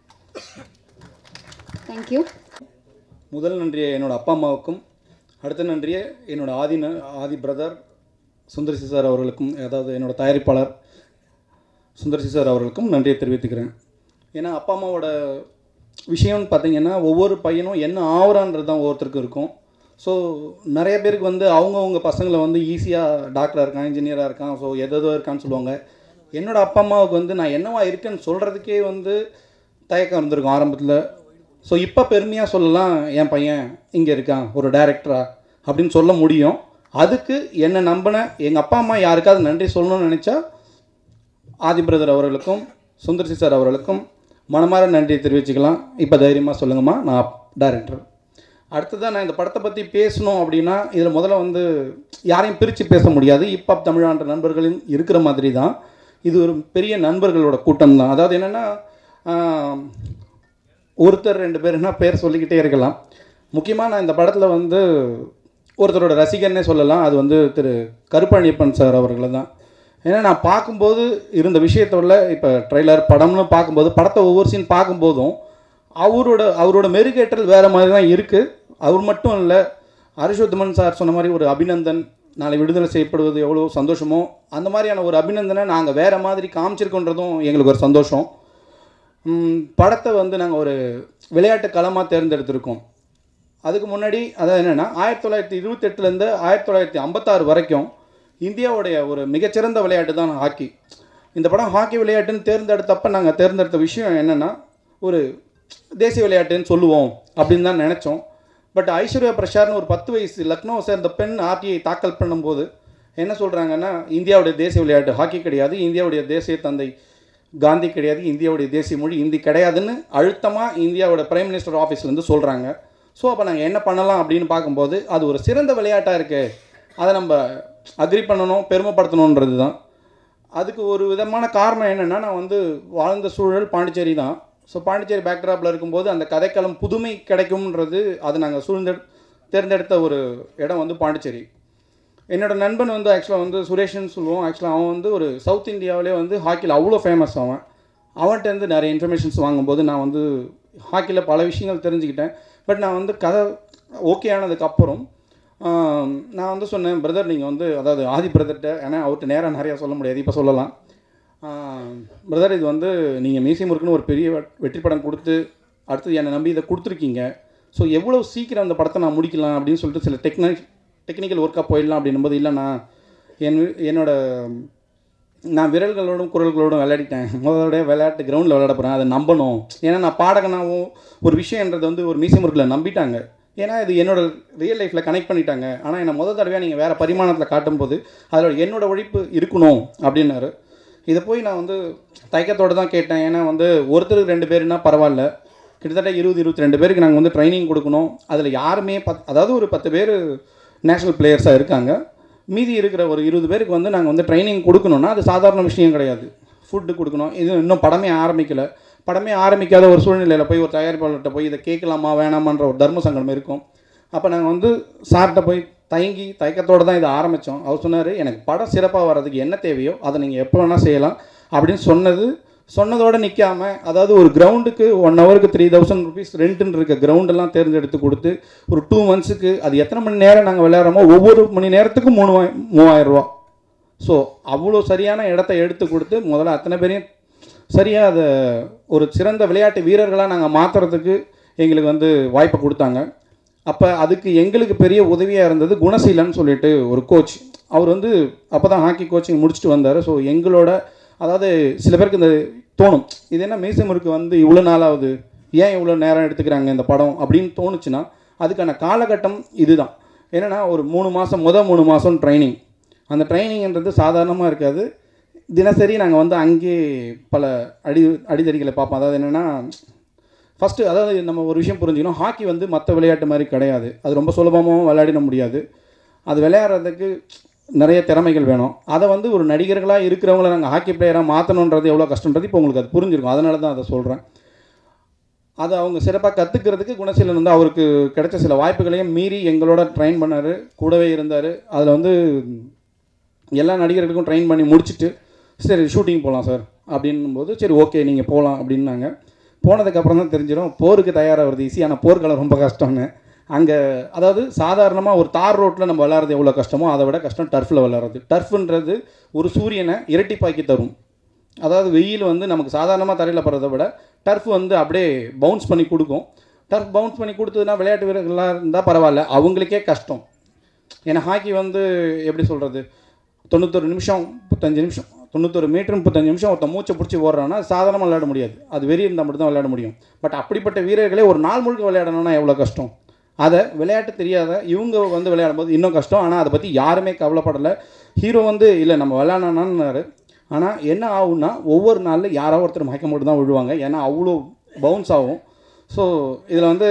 [SPEAKER 1] Thank you
[SPEAKER 3] முதல் நன்றியை என்னோட அப்பா அம்மாவுக்கும் அடுத்த நன்றியை என்னோட ஆதி ந- ஆதி brother Sundar C sir அவர்களுக்கும் அதாவது என்னோட தயாரிப்பாளர் சுந்தர்சி சார் அவர்களுக்கும் நன்றியை தெரிவித்துக்கிறேன் ஏன்னா அப்பா அம்மாவோட விஷயம்னு பார்த்தீங்கன்னா ஒவ்வொரு பையனும் என்ன ஆகுறான்றது தான் ஒவ்வொருத்தருக்கும் இருக்கும் ஸோ நிறைய பேருக்கு வந்து அவங்கவுங்க பசங்களை வந்து ஈஸியாக டாக்டராக இருக்கான் இன்ஜினியராக இருக்கான் ஸோ எதோ இருக்கான்னு சொல்லுவாங்க என்னோட அப்பா அம்மாவுக்கு வந்து நான் என்னவா இருக்கேன்னு சொல்கிறதுக்கே வந்து தயக்கம் இருந்திருக்கும் ஆரம்பத்தில் ஸோ இப்போ பெருமையாக சொல்லலாம் என் பையன் இங்கே இருக்கான் ஒரு டைரக்டரா அப்படின்னு சொல்ல முடியும் அதுக்கு என்னை நம்பின எங்கள் அப்பா அம்மா யாருக்காவது நன்றி சொல்லணும்னு நினச்சா ஆதி பிரதர் அவர்களுக்கும் சுந்தர்சி சார் அவர்களுக்கும் மனமார நன்றி தெரிவிச்சுக்கலாம் இப்போ தைரியமாக சொல்லுங்கம்மா நான் டைரக்டர் அடுத்ததாக நான் இந்த படத்தை பற்றி பேசணும் அப்படின்னா இதில் முதல்ல வந்து யாரையும் பிரித்து பேச முடியாது இப்போ தமிழான்ற நண்பர்களும் இருக்கிற மாதிரி தான் இது ஒரு பெரிய நண்பர்களோட கூட்டம் தான் அதாவது என்னென்னா ஒருத்தர் ரெண்டு பேருன்னா பேர் சொல்லிக்கிட்டே இருக்கலாம் முக்கியமாக நான் இந்த படத்தில் வந்து ஒருத்தரோட ரசிகர்னே சொல்லலாம் அது வந்து திரு கருப்பழனியப்பன் சார் அவர்களை தான் ஏன்னா நான் பார்க்கும்போது இருந்த விஷயத்தோட இப்போ ட்ரெய்லர் படம்னு பார்க்கும்போது படத்தை ஒவ்வொரு சீன் பார்க்கும்போதும் அவரோட அவரோட மெருகேற்றல் வேறு மாதிரி தான் இருக்குது அவர் மட்டும் இல்லை அரிஷோத்தமன் சார் சொன்ன மாதிரி ஒரு அபிநந்தன் நாளை விடுதலை செய்யப்படுவது எவ்வளோ சந்தோஷமோ அந்த மாதிரியான ஒரு அபிநந்தனை நாங்கள் வேறு மாதிரி காமிச்சிருக்கோன்றதும் எங்களுக்கு ஒரு சந்தோஷம் ம், படத்தை வந்து நாங்கள் ஒரு விளையாட்டு களமாக தேர்ந்தெடுத்திருக்கோம் அதுக்கு முன்னாடி அதாவது என்னென்னா ஆயிரத்தி தொள்ளாயிரத்தி இருபத்தெட்டுலேருந்து ஆயிரத்தி தொள்ளாயிரத்தி ஐம்பத்தாறு வரைக்கும் இந்தியாவுடைய ஒரு மிகச்சிறந்த விளையாட்டு தான் ஹாக்கி
[SPEAKER 13] இந்த படம் ஹாக்கி விளையாட்டுன்னு தேர்ந்தெடுத்தப்ப நாங்கள் தேர்ந்தெடுத்த விஷயம் என்னென்னா ஒரு தேசிய விளையாட்டுன்னு சொல்லுவோம் அப்படின்னு தான் நினச்சோம் பட் ஐஸ்வர்யா பிரசாத்னு ஒரு பத்து வயசு லக்னோ சேர்ந்த பெண் ஆர்டிஐ தாக்கல் பண்ணும்போது என்ன சொல்கிறாங்கன்னா இந்தியாவுடைய தேசிய விளையாட்டு ஹாக்கி கிடையாது இந்தியாவுடைய தேசிய தந்தை காந்தி கிடையாது இந்தியாவுடைய தேசிய மொழி இந்தி கிடையாதுன்னு அழுத்தமாக இந்தியாவோட பிரைம் மினிஸ்டர் ஆஃபீஸ்லேருந்து சொல்கிறாங்க ஸோ அப்போ நாங்கள் என்ன பண்ணலாம் அப்படின்னு பார்க்கும்போது அது ஒரு சிறந்த விளையாட்டாக இருக்குது அதை நம்ம அக்ரி பண்ணணும் பெருமைப்படுத்தணுன்றது தான் அதுக்கு ஒரு விதமான காரணம் என்னென்னா நான் வந்து வாழ்ந்த சூழல் பாண்டிச்சேரி தான் ஸோ பாண்டிச்சேரி பேக்ட்ராப்பில் இருக்கும்போது அந்த கதைக்களம் புதுமை கிடைக்கும்ன்றது அது நாங்கள் சூழ்ந்த தேர்ந்தெடுத்த ஒரு இடம் வந்து பாண்டிச்சேரி என்னோட நண்பன் வந்து ஆக்சுவலாக வந்து சுரேஷ்னு சொல்லுவோம் ஆக்சுவலாக அவன் வந்து ஒரு சவுத் இந்தியாவிலே வந்து ஹாக்கியில் அவ்வளோ ஃபேமஸ் அவன் அவன்கிட்டருந்து நிறைய இன்ஃபர்மேஷன்ஸ் வாங்கும்போது நான் வந்து ஹாக்கியில் பல விஷயங்கள் தெரிஞ்சுக்கிட்டேன் பட் நான் வந்து கதை ஓகே ஆனதுக்கப்புறம் ஆம், நான் வந்து சொன்னேன் பிரதர் நீங்கள் வந்து அதாவது ஆதி பிரதர்கிட்ட ஏன்னா அவர்கிட்ட நேராக நிறையா சொல்ல முடியாது இப்போ சொல்லலாம் பிரதர் இது வந்து நீங்கள் மியூசியம் இருக்குன்னு ஒரு பெரிய வெ- வெற்றி படம் கொடுத்து அடுத்தது என்னை நம்பி இதை கொடுத்துருக்கீங்க ஸோ எவ்வளோ சீக்கிரம் அந்த படத்தை நான் முடிக்கலாம் அப்படின்னு சொல்லிட்டு சில டெக்னிக் டெக்னிக்கல் ஒர்க்காக போயிடலாம் அப்படின்னும்போது இல்லைண்ணா என் வி- என்னோட நான் விரல்களோடும் குரல்களோடும் விளையாடிட்டேன் முதலோட விளையாட்டு கிரவுண்டில் விளையாட போகிறேன் அதை நம்பணும் ஏன்னா நான் பாடகனாகவும் ஒரு விஷயன்றது வந்து ஒரு மியூசியம் ஒர்க்கில் நம்பிட்டாங்க ஏன்னா இது என்னோட ரியல் லைஃப்பில் கனெக்ட் பண்ணிட்டாங்க ஆனால் என்னை முதல் தடவையாக நீங்கள் வேறு பரிமாணத்தில் காட்டும்போது அதில் என்னோட உழைப்பு இருக்கணும் அப்படின்னாரு இதை போய் நான் வந்து தயக்கத்தோடு தான் கேட்டேன் ஏன்னா வந்து ஒருத்தருக்கு ரெண்டு பேருனா பரவாயில்ல கிட்டத்தட்ட இருபது இருபத்தி ரெண்டு பேருக்கு நாங்கள் வந்து ட்ரைனிங் கொடுக்கணும் அதில் யாருமே பத் அதாவது ஒரு பத்து பேர் நேஷ்னல் பிளேயர்ஸாக இருக்காங்க மீதி இருக்கிற ஒரு இருபது பேருக்கு வந்து நாங்கள் வந்து ட்ரைனிங் கொடுக்கணும்னா அது சாதாரண விஷயம் கிடையாது ஃபுட்டு கொடுக்கணும் இது இன்னும் படமே ஆரம்பிக்கலை படமே ஆரம்பிக்காத ஒரு சூழ்நிலையில் போய் ஒரு தயாரிப்பாளர்கிட்ட போய் இதை கேட்கலாமா வேணாமான்ற ஒரு தர்ம சங்கடம் இருக்கும் அப்போ நாங்கள் வந்து சார்கிட்ட போய் தயங்கி தயக்கத்தோடு தான் இதை ஆரம்பித்தோம் அவர் சொன்னார் எனக்கு படம் சிறப்பாக வர்றதுக்கு என்ன தேவையோ அதை நீங்கள் எப்போ வேணால் செய்யலாம் அப்படின்னு சொன்னது சொன்னதோடு நிற்காம அதாவது ஒரு கிரவுண்டுக்கு ஒன் ஹவருக்கு த்ரீ தௌசண்ட் ருபீஸ் ரெண்ட்டுன்னு இருக்க கிரவுண்டெல்லாம் தேர்ந்தெடுத்து கொடுத்து ஒரு டூ மந்த்ஸுக்கு அது எத்தனை மணி நேரம் நாங்கள் விளையாடுறோமோ ஒவ்வொரு மணி நேரத்துக்கும் மூணு மூவாயிரம் ரூபா ஸோ அவ்வளோ சரியான இடத்த எடுத்து கொடுத்து முதல்ல அத்தனை பேரையும் சரியாக அதை ஒரு சிறந்த விளையாட்டு வீரர்களாக நாங்கள் மாற்றுறதுக்கு எங்களுக்கு வந்து வாய்ப்பை கொடுத்தாங்க அப்போ அதுக்கு எங்களுக்கு பெரிய உதவியாக இருந்தது குணசீலன் சொல்லிட்டு ஒரு கோச் அவர் வந்து அப்போ தான் ஹாக்கி கோச்சிங் முடிச்சுட்டு வந்தார் ஸோ எங்களோட அதாவது சில பேருக்கு இந்த தோணும் இது என்ன மீசமுருக்கு வந்து இவ்வளோ நாளாவது ஏன் இவ்வளோ நேரம் எடுத்துக்கிறாங்க இந்த படம் அப்படின்னு தோணுச்சுன்னா அதுக்கான காலகட்டம் இதுதான் என்னென்னா ஒரு மூணு மாதம் முதல் மூணு மாதம் ட்ரைனிங் அந்த ட்ரைனிங்ன்றது சாதாரணமாக இருக்காது தினசரி நாங்கள் வந்து அங்கே பல அடி அடிதடிகளை பார்ப்போம் அதாவது என்னென்னா ஃபஸ்ட்டு அதாவது நம்ம ஒரு விஷயம் புரிஞ்சுக்கணும் ஹாக்கி வந்து மற்ற விளையாட்டு மாதிரி கிடையாது அது ரொம்ப சுலபமாகவும் விளையாடிட முடியாது அது விளையாடுறதுக்கு நிறைய திறமைகள் வேணும் அதை வந்து ஒரு நடிகர்களாக இருக்கிறவங்கள நாங்கள் ஹாக்கி பிளேயராக மாற்றணுன்றது எவ்வளோ கஷ்டன்றது இப்போ உங்களுக்கு அது புரிஞ்சிருக்கும் அதனால தான் அதை சொல்கிறேன் அதை அவங்க சிறப்பாக கற்றுக்கிறதுக்கு குணசீலன் வந்து அவருக்கு கிடைச்ச சில வாய்ப்புகளையும் மீறி எங்களோட ட்ரெயின் பண்ணார் கூடவே இருந்தார் அதில் வந்து எல்லா நடிகர்களுக்கும் ட்ரெயின் பண்ணி முடிச்சுட்டு சரி ஷூட்டிங் போகலாம் சார் அப்படின்னும்போது சரி ஓகே நீங்கள் போகலாம் அப்படின்னாங்க போனதுக்கப்புறம் தான் தெரிஞ்சிடும் போருக்கு தயாராகிறது ஈஸி ஆனால் போர்க்களம் ரொம்ப கஷ்டம்னு அங்கே அதாவது சாதாரணமாக ஒரு தார் ரோட்டில் நம்ம விளாட்றது எவ்வளோ கஷ்டமோ அதை விட கஷ்டம் டர்ஃபில் விளாட்றது டர்ஃப்ன்றது ஒரு சூரியனை இரட்டிப்பாக்கி தரும் அதாவது வெயில் வந்து நமக்கு சாதாரணமாக தரையில் படுறதை விட டர்ஃப் வந்து அப்படியே பவுன்ஸ் பண்ணி கொடுக்கும் டர்ஃப் பவுன்ஸ் பண்ணி கொடுத்ததுன்னா விளையாட்டு வீரர்களாக இருந்தால் பரவாயில்ல அவங்களுக்கே கஷ்டம் ஏன்னா ஹாக்கி வந்து எப்படி சொல்கிறது தொண்ணூத்தொரு நிமிஷம் முப்பத்தஞ்சு நிமிஷம் தொண்ணூத்தொரு மீட்டர் முப்பத்தஞ்சு நிமிஷம் ஒருத்தன் மூச்சை பிடிச்சி ஓடுறான்னா சாதாரணமாக விளையாட முடியாது அது வெறி இருந்தால் மட்டும் தான் விளையாட முடியும் பட் அப்படிப்பட்ட வீரர்களே ஒரு நாள் முழுக்க விளையாடணும்னா எவ்வளோ கஷ்டம் அதை விளையாட்டு தெரியாத இவங்க வந்து விளையாடும்போது இன்னும் கஷ்டம் ஆனால் அதை பற்றி யாருமே கவலைப்படலை ஹீரோ வந்து இல்லை நம்ம விளையாடணும்னாரு ஆனால் என்ன ஆகும்னா ஒவ்வொரு நாளில் யாரோ ஒருத்தர் மயக்கம் மட்டும் தான் விழுவாங்க ஏன்னா அவ்வளோ பவுன்ஸ் ஆகும் ஸோ இதில் வந்து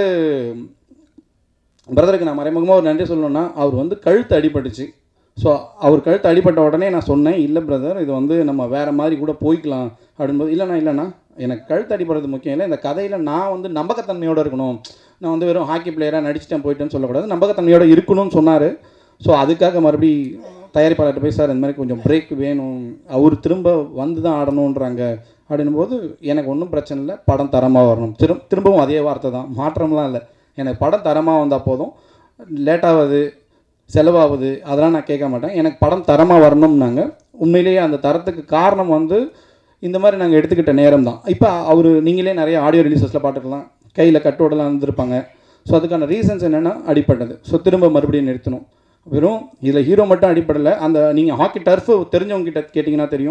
[SPEAKER 13] பிரதருக்கு நான் மறைமுகமாக ஒரு நன்றி சொல்லணும்னா அவர் வந்து கழுத்து அடிபட்டுச்சு ஸோ அவர் கழுத்து அடிபட்ட உடனே நான் சொன்னேன் இல்லை பிரதர் இது வந்து நம்ம வேறு மாதிரி கூட போய்க்கலாம் அப்படின்போது இல்லைண்ணா இல்லைண்ணா எனக்கு கழுத்து அடிபடுறது முக்கியம் இல்லை இந்த கதையில் நான் வந்து நம்பகத்தன்மையோடு இருக்கணும் நான் வந்து வெறும் ஹாக்கி பிளேயராக நடிச்சிட்டேன் போயிட்டேன்னு சொல்லக்கூடாது நம்பகத்தன்மையோடு இருக்கணும்னு சொன்னார் ஸோ அதுக்காக மறுபடி தயாரிப்பாளர்கிட்ட போய் சார் இந்த மாதிரி கொஞ்சம் பிரேக் வேணும் அவர் திரும்ப வந்து தான் ஆடணுன்றாங்க அப்படின்னும் போது எனக்கு ஒன்றும் பிரச்சனை இல்லை படம் தரமாக வரணும் திரும் திரும்பவும் அதே வார்த்தை தான் மாற்றம்லாம் இல்லை எனக்கு படம் தரமாக வந்தால் போதும் லேட்டாகுது செலவாகுது அதெல்லாம் நான் கேட்க மாட்டேன் எனக்கு படம் தரமாக வரணும்னாங்க உண்மையிலேயே அந்த தரத்துக்கு காரணம் வந்து இந்த மாதிரி நாங்கள் எடுத்துக்கிட்ட நேரம் தான் இப்போ அவர் நீங்களே நிறைய ஆடியோ ரிலீசஸில் பார்த்துக்கலாம் கையில் கட்டோடலாம் இருந்திருப்பாங்க ஸோ அதுக்கான ரீசன்ஸ் என்னென்னா அடிப்பட்டது ஸோ திரும்ப மறுபடியும் நிறுத்தணும் வெறும் இதில் ஹீரோ மட்டும் அடிப்படலை அந்த நீங்கள் ஹாக்கி டர்ஃபு தெரிஞ்சவங்க கிட்ட கேட்டிங்கன்னா தெரியும்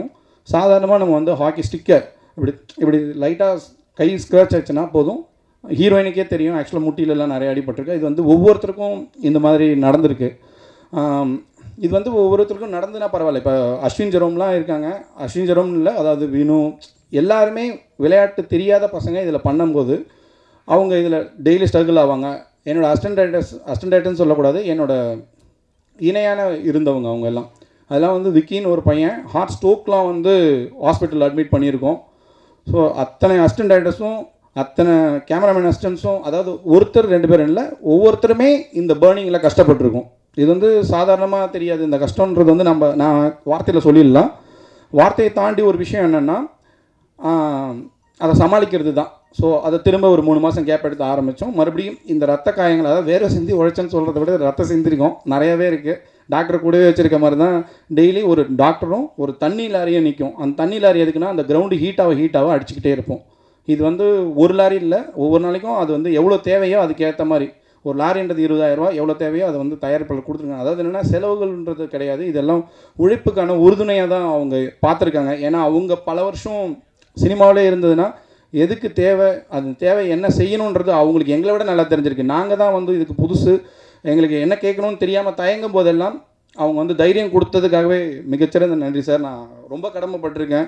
[SPEAKER 13] சாதாரணமாக நம்ம வந்து ஹாக்கி ஸ்டிக்கை இப்படி இப்படி லைட்டாக கை ஸ்க்ராச் ஆச்சுன்னா போதும் ஹீரோயினுக்கே தெரியும் ஆக்சுவலாக முட்டிலெல்லாம் நிறைய அடிபட்டிருக்கு இது வந்து ஒவ்வொருத்தருக்கும் இந்த மாதிரி நடந்திருக்கு ஆம், இது வந்து ஒவ்வொருத்தருக்கும் நடந்துனா பரவாயில்ல இப்போ அஸ்வின் ஜெரோம்லாம் இருக்காங்க அஸ்வின் ஜெரோம் இல்லை அதாவது வினு எல்லாருமே விளையாட்டு தெரியாத பசங்க இதில் பண்ணும்போது அவங்க இதில் டெய்லி ஸ்ட்ரகிள் ஆவாங்க என்னோட அசிஸ்டன்ட் டைரக்டர்ஸ் அசிஸ்டன்ட் டைரக்டர்னு சொல்லக்கூடாது என்னோட இணையான இருந்தவங்க அவங்க எல்லாம் அதெல்லாம் வந்து விக்கின்னு ஒரு பையன் ஹார்ட் ஸ்ட்ரோக்லாம் வந்து ஹாஸ்பிட்டல் அட்மிட் பண்ணியிருக்கோம் ஸோ அத்தனை அசிஸ்டன்ட் டைரக்டர்ஸும் அத்தனை கேமராமேன் அசிஸ்டன்ஸும் அதாவது ஒருத்தர் ரெண்டு பேரும் இல்லை ஒவ்வொருத்தருமே இந்த பேர்னிங்கில் கஷ்டப்பட்டிருக்கோம் இது வந்து சாதாரணமாக தெரியாது இந்த கஷ்டன்றது வந்து நம்ம நான் வார்த்தையில் சொல்லிடலாம் வார்த்தையை தாண்டி ஒரு விஷயம் என்னென்னா அதை சமாளிக்கிறது தான் ஸோ அதை திரும்ப ஒரு மூணு மாதம் கேப் எடுத்து ஆரம்பித்தோம் மறுபடியும் இந்த ரத்த காயங்கள் அதாவது வேறு சிந்தி உழைச்சேன்னு சொல்கிறத விட ரத்த சிந்திருக்கோம் நிறையவே இருக்குது டாக்டர் கூடவே வச்சிருக்க மாதிரி தான் டெய்லி ஒரு டாக்டரும் ஒரு தண்ணி லாரியும் நிற்கும் அந்த தண்ணி லாரி எதுக்குன்னா அந்த கிரவுண்டு ஹீட்டாக ஹீட்டாக அடிச்சுக்கிட்டே இருப்போம் இது வந்து ஒரு லாரி இல்லை ஒவ்வொரு நாளைக்கும் அது வந்து எவ்வளோ தேவையோ அதுக்கு ஏற்ற மாதிரி ஒரு லாரின்றது இருபதாயிரரூவா எவ்வளோ தேவையோ அதை வந்து தயாரிப்பில் கொடுத்துருக்காங்க அதாவது என்னென்னா செலவுகள்ன்றது கிடையாது இதெல்லாம் உழைப்புக்கான உறுதுணையாக தான் அவங்க பார்த்துருக்காங்க ஏன்னா அவங்க பல வருஷம் சினிமாவிலே இருந்ததுன்னா எதுக்கு தேவை அது தேவை என்ன செய்யணுன்றது அவங்களுக்கு எங்களை விட நல்லா தெரிஞ்சிருக்கு நாங்கள் தான் வந்து இதுக்கு புதுசு எங்களுக்கு என்ன கேட்கணும்னு தெரியாமல் தயங்கும் போதெல்லாம் அவங்க வந்து தைரியம் கொடுத்ததுக்காகவே மிகச்சிறந்த நன்றி சார் நான் ரொம்ப கடமைப்பட்டிருக்கேன்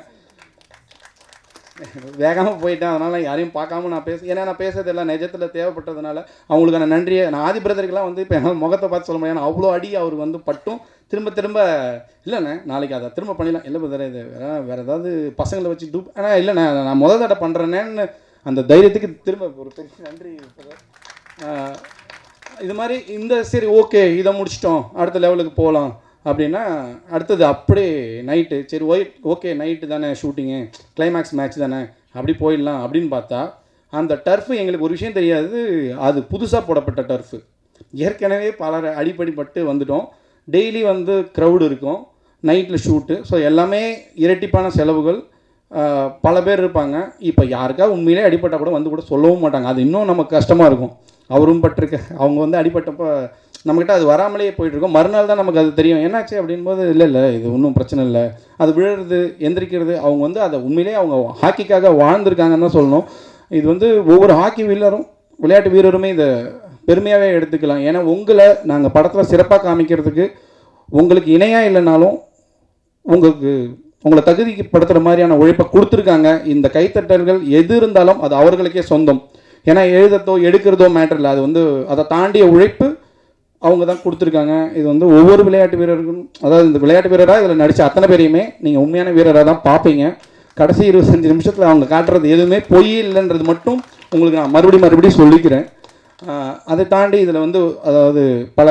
[SPEAKER 13] வேகமாக போயிட்டேன் அதனால் யாரையும் பார்க்காம நான் பேச ஏன்னா நான் பேசுறது எல்லாம் நிஜத்தில் தேவைப்பட்டதுனால அவங்களுக்கான நன்றியை நான் ஆதி பிரதருக்கெல்லாம் வந்து இப்போ என்னால் முகத்தை பார்த்து சொல்ல முடியாது அவ்வளோ அடி அவர் வந்து பட்டும் திரும்ப திரும்ப இல்லைண்ணே நாளைக்கு அதை திரும்ப பண்ணிடலாம் இல்லை பிரதர் இது வேற வேறு ஏதாவது பசங்களை வச்சு டூப் ஆனால் இல்லைண்ணே அதை நான் முதல் தடவை பண்ணுறேனேன்னு அந்த தைரியத்துக்கு திரும்ப ஒரு பெரிய நன்றி brother. ஆஹ் இது மாதிரி இந்த சரி ஓகே இதை முடிச்சிட்டோம் அடுத்த லெவலுக்கு போகலாம் அப்படின்னா அடுத்தது அப்படியே நைட்டு சரி ஒய் ஓகே நைட்டு தானே ஷூட்டிங்கு கிளைமேக்ஸ் மேட்ச் தானே அப்படி போயிடலாம் அப்படின்னு பார்த்தா அந்த டர்ஃபு எங்களுக்கு ஒரு விஷயம் தெரியாது அது புதுசாக போடப்பட்ட டர்ஃபு ஏற்கனவே பலர் அடிப்படிப்பட்டு வந்துட்டோம் டெய்லி வந்து க்ரௌடு இருக்கும் நைட்டில் ஷூட்டு ஸோ எல்லாமே இரட்டிப்பான செலவுகள் ஆஹ், பல பேர் இருப்பாங்க இப்போ யாருக்கா உண்மையிலே அடிபட்டால் கூட வந்து கூட சொல்லவும் மாட்டாங்க அது இன்னும் நமக்கு கஷ்டமாக இருக்கும் அவரும் பட்டிருக்க அவங்க வந்து அடிபட்டப்போ நம்மக்கிட்ட அது வராமலே போயிட்டுருக்கோம் மறுநாள் தான் நமக்கு அது தெரியும் என்னாச்சு அப்படின்போது இல்லை இல்லை இது ஒன்றும் பிரச்சனை இல்லை அது விழுறது எந்திரிக்கிறது அவங்க வந்து அதை உண்மையிலே அவங்க ஹாக்கிக்காக வாழ்ந்திருக்காங்கன்னு தான் சொல்லணும் இது வந்து ஒவ்வொரு ஹாக்கி வீரரும் விளையாட்டு வீரருமே இதை பெருமையாகவே எடுத்துக்கலாம் ஏன்னா உங்களை நாங்கள் படத்தில் சிறப்பாக காமிக்கிறதுக்கு உங்களுக்கு இணையாக இல்லைனாலும் உங்களுக்கு உங்களை தகுதிக்கு படுத்துகிற மாதிரியான உழைப்பை கொடுத்துருக்காங்க இந்த கைத்தட்டல்கள் எது இருந்தாலும் அது அவர்களுக்கே சொந்தம் ஏன்னா எழுதத்தோ எடுக்கிறதோ மேட்டர் இல்லை அது வந்து அதை தாண்டிய உழைப்பு அவங்க தான் கொடுத்துருக்காங்க இது வந்து ஒவ்வொரு விளையாட்டு வீரருக்கும் அதாவது இந்த விளையாட்டு வீரராக இதில் நடித்த அத்தனை பேரையுமே நீங்கள் உண்மையான வீரராக தான் பார்ப்பீங்க கடைசி இருபத்தஞ்சு நிமிஷத்தில் அவங்க காட்டுறது எதுவுமே பொய் இல்லைன்றது மட்டும் உங்களுக்கு நான் மறுபடியும் மறுபடியும் சொல்லிக்கிறேன் ஆஹ் அதை தாண்டி இதில் வந்து அதாவது பல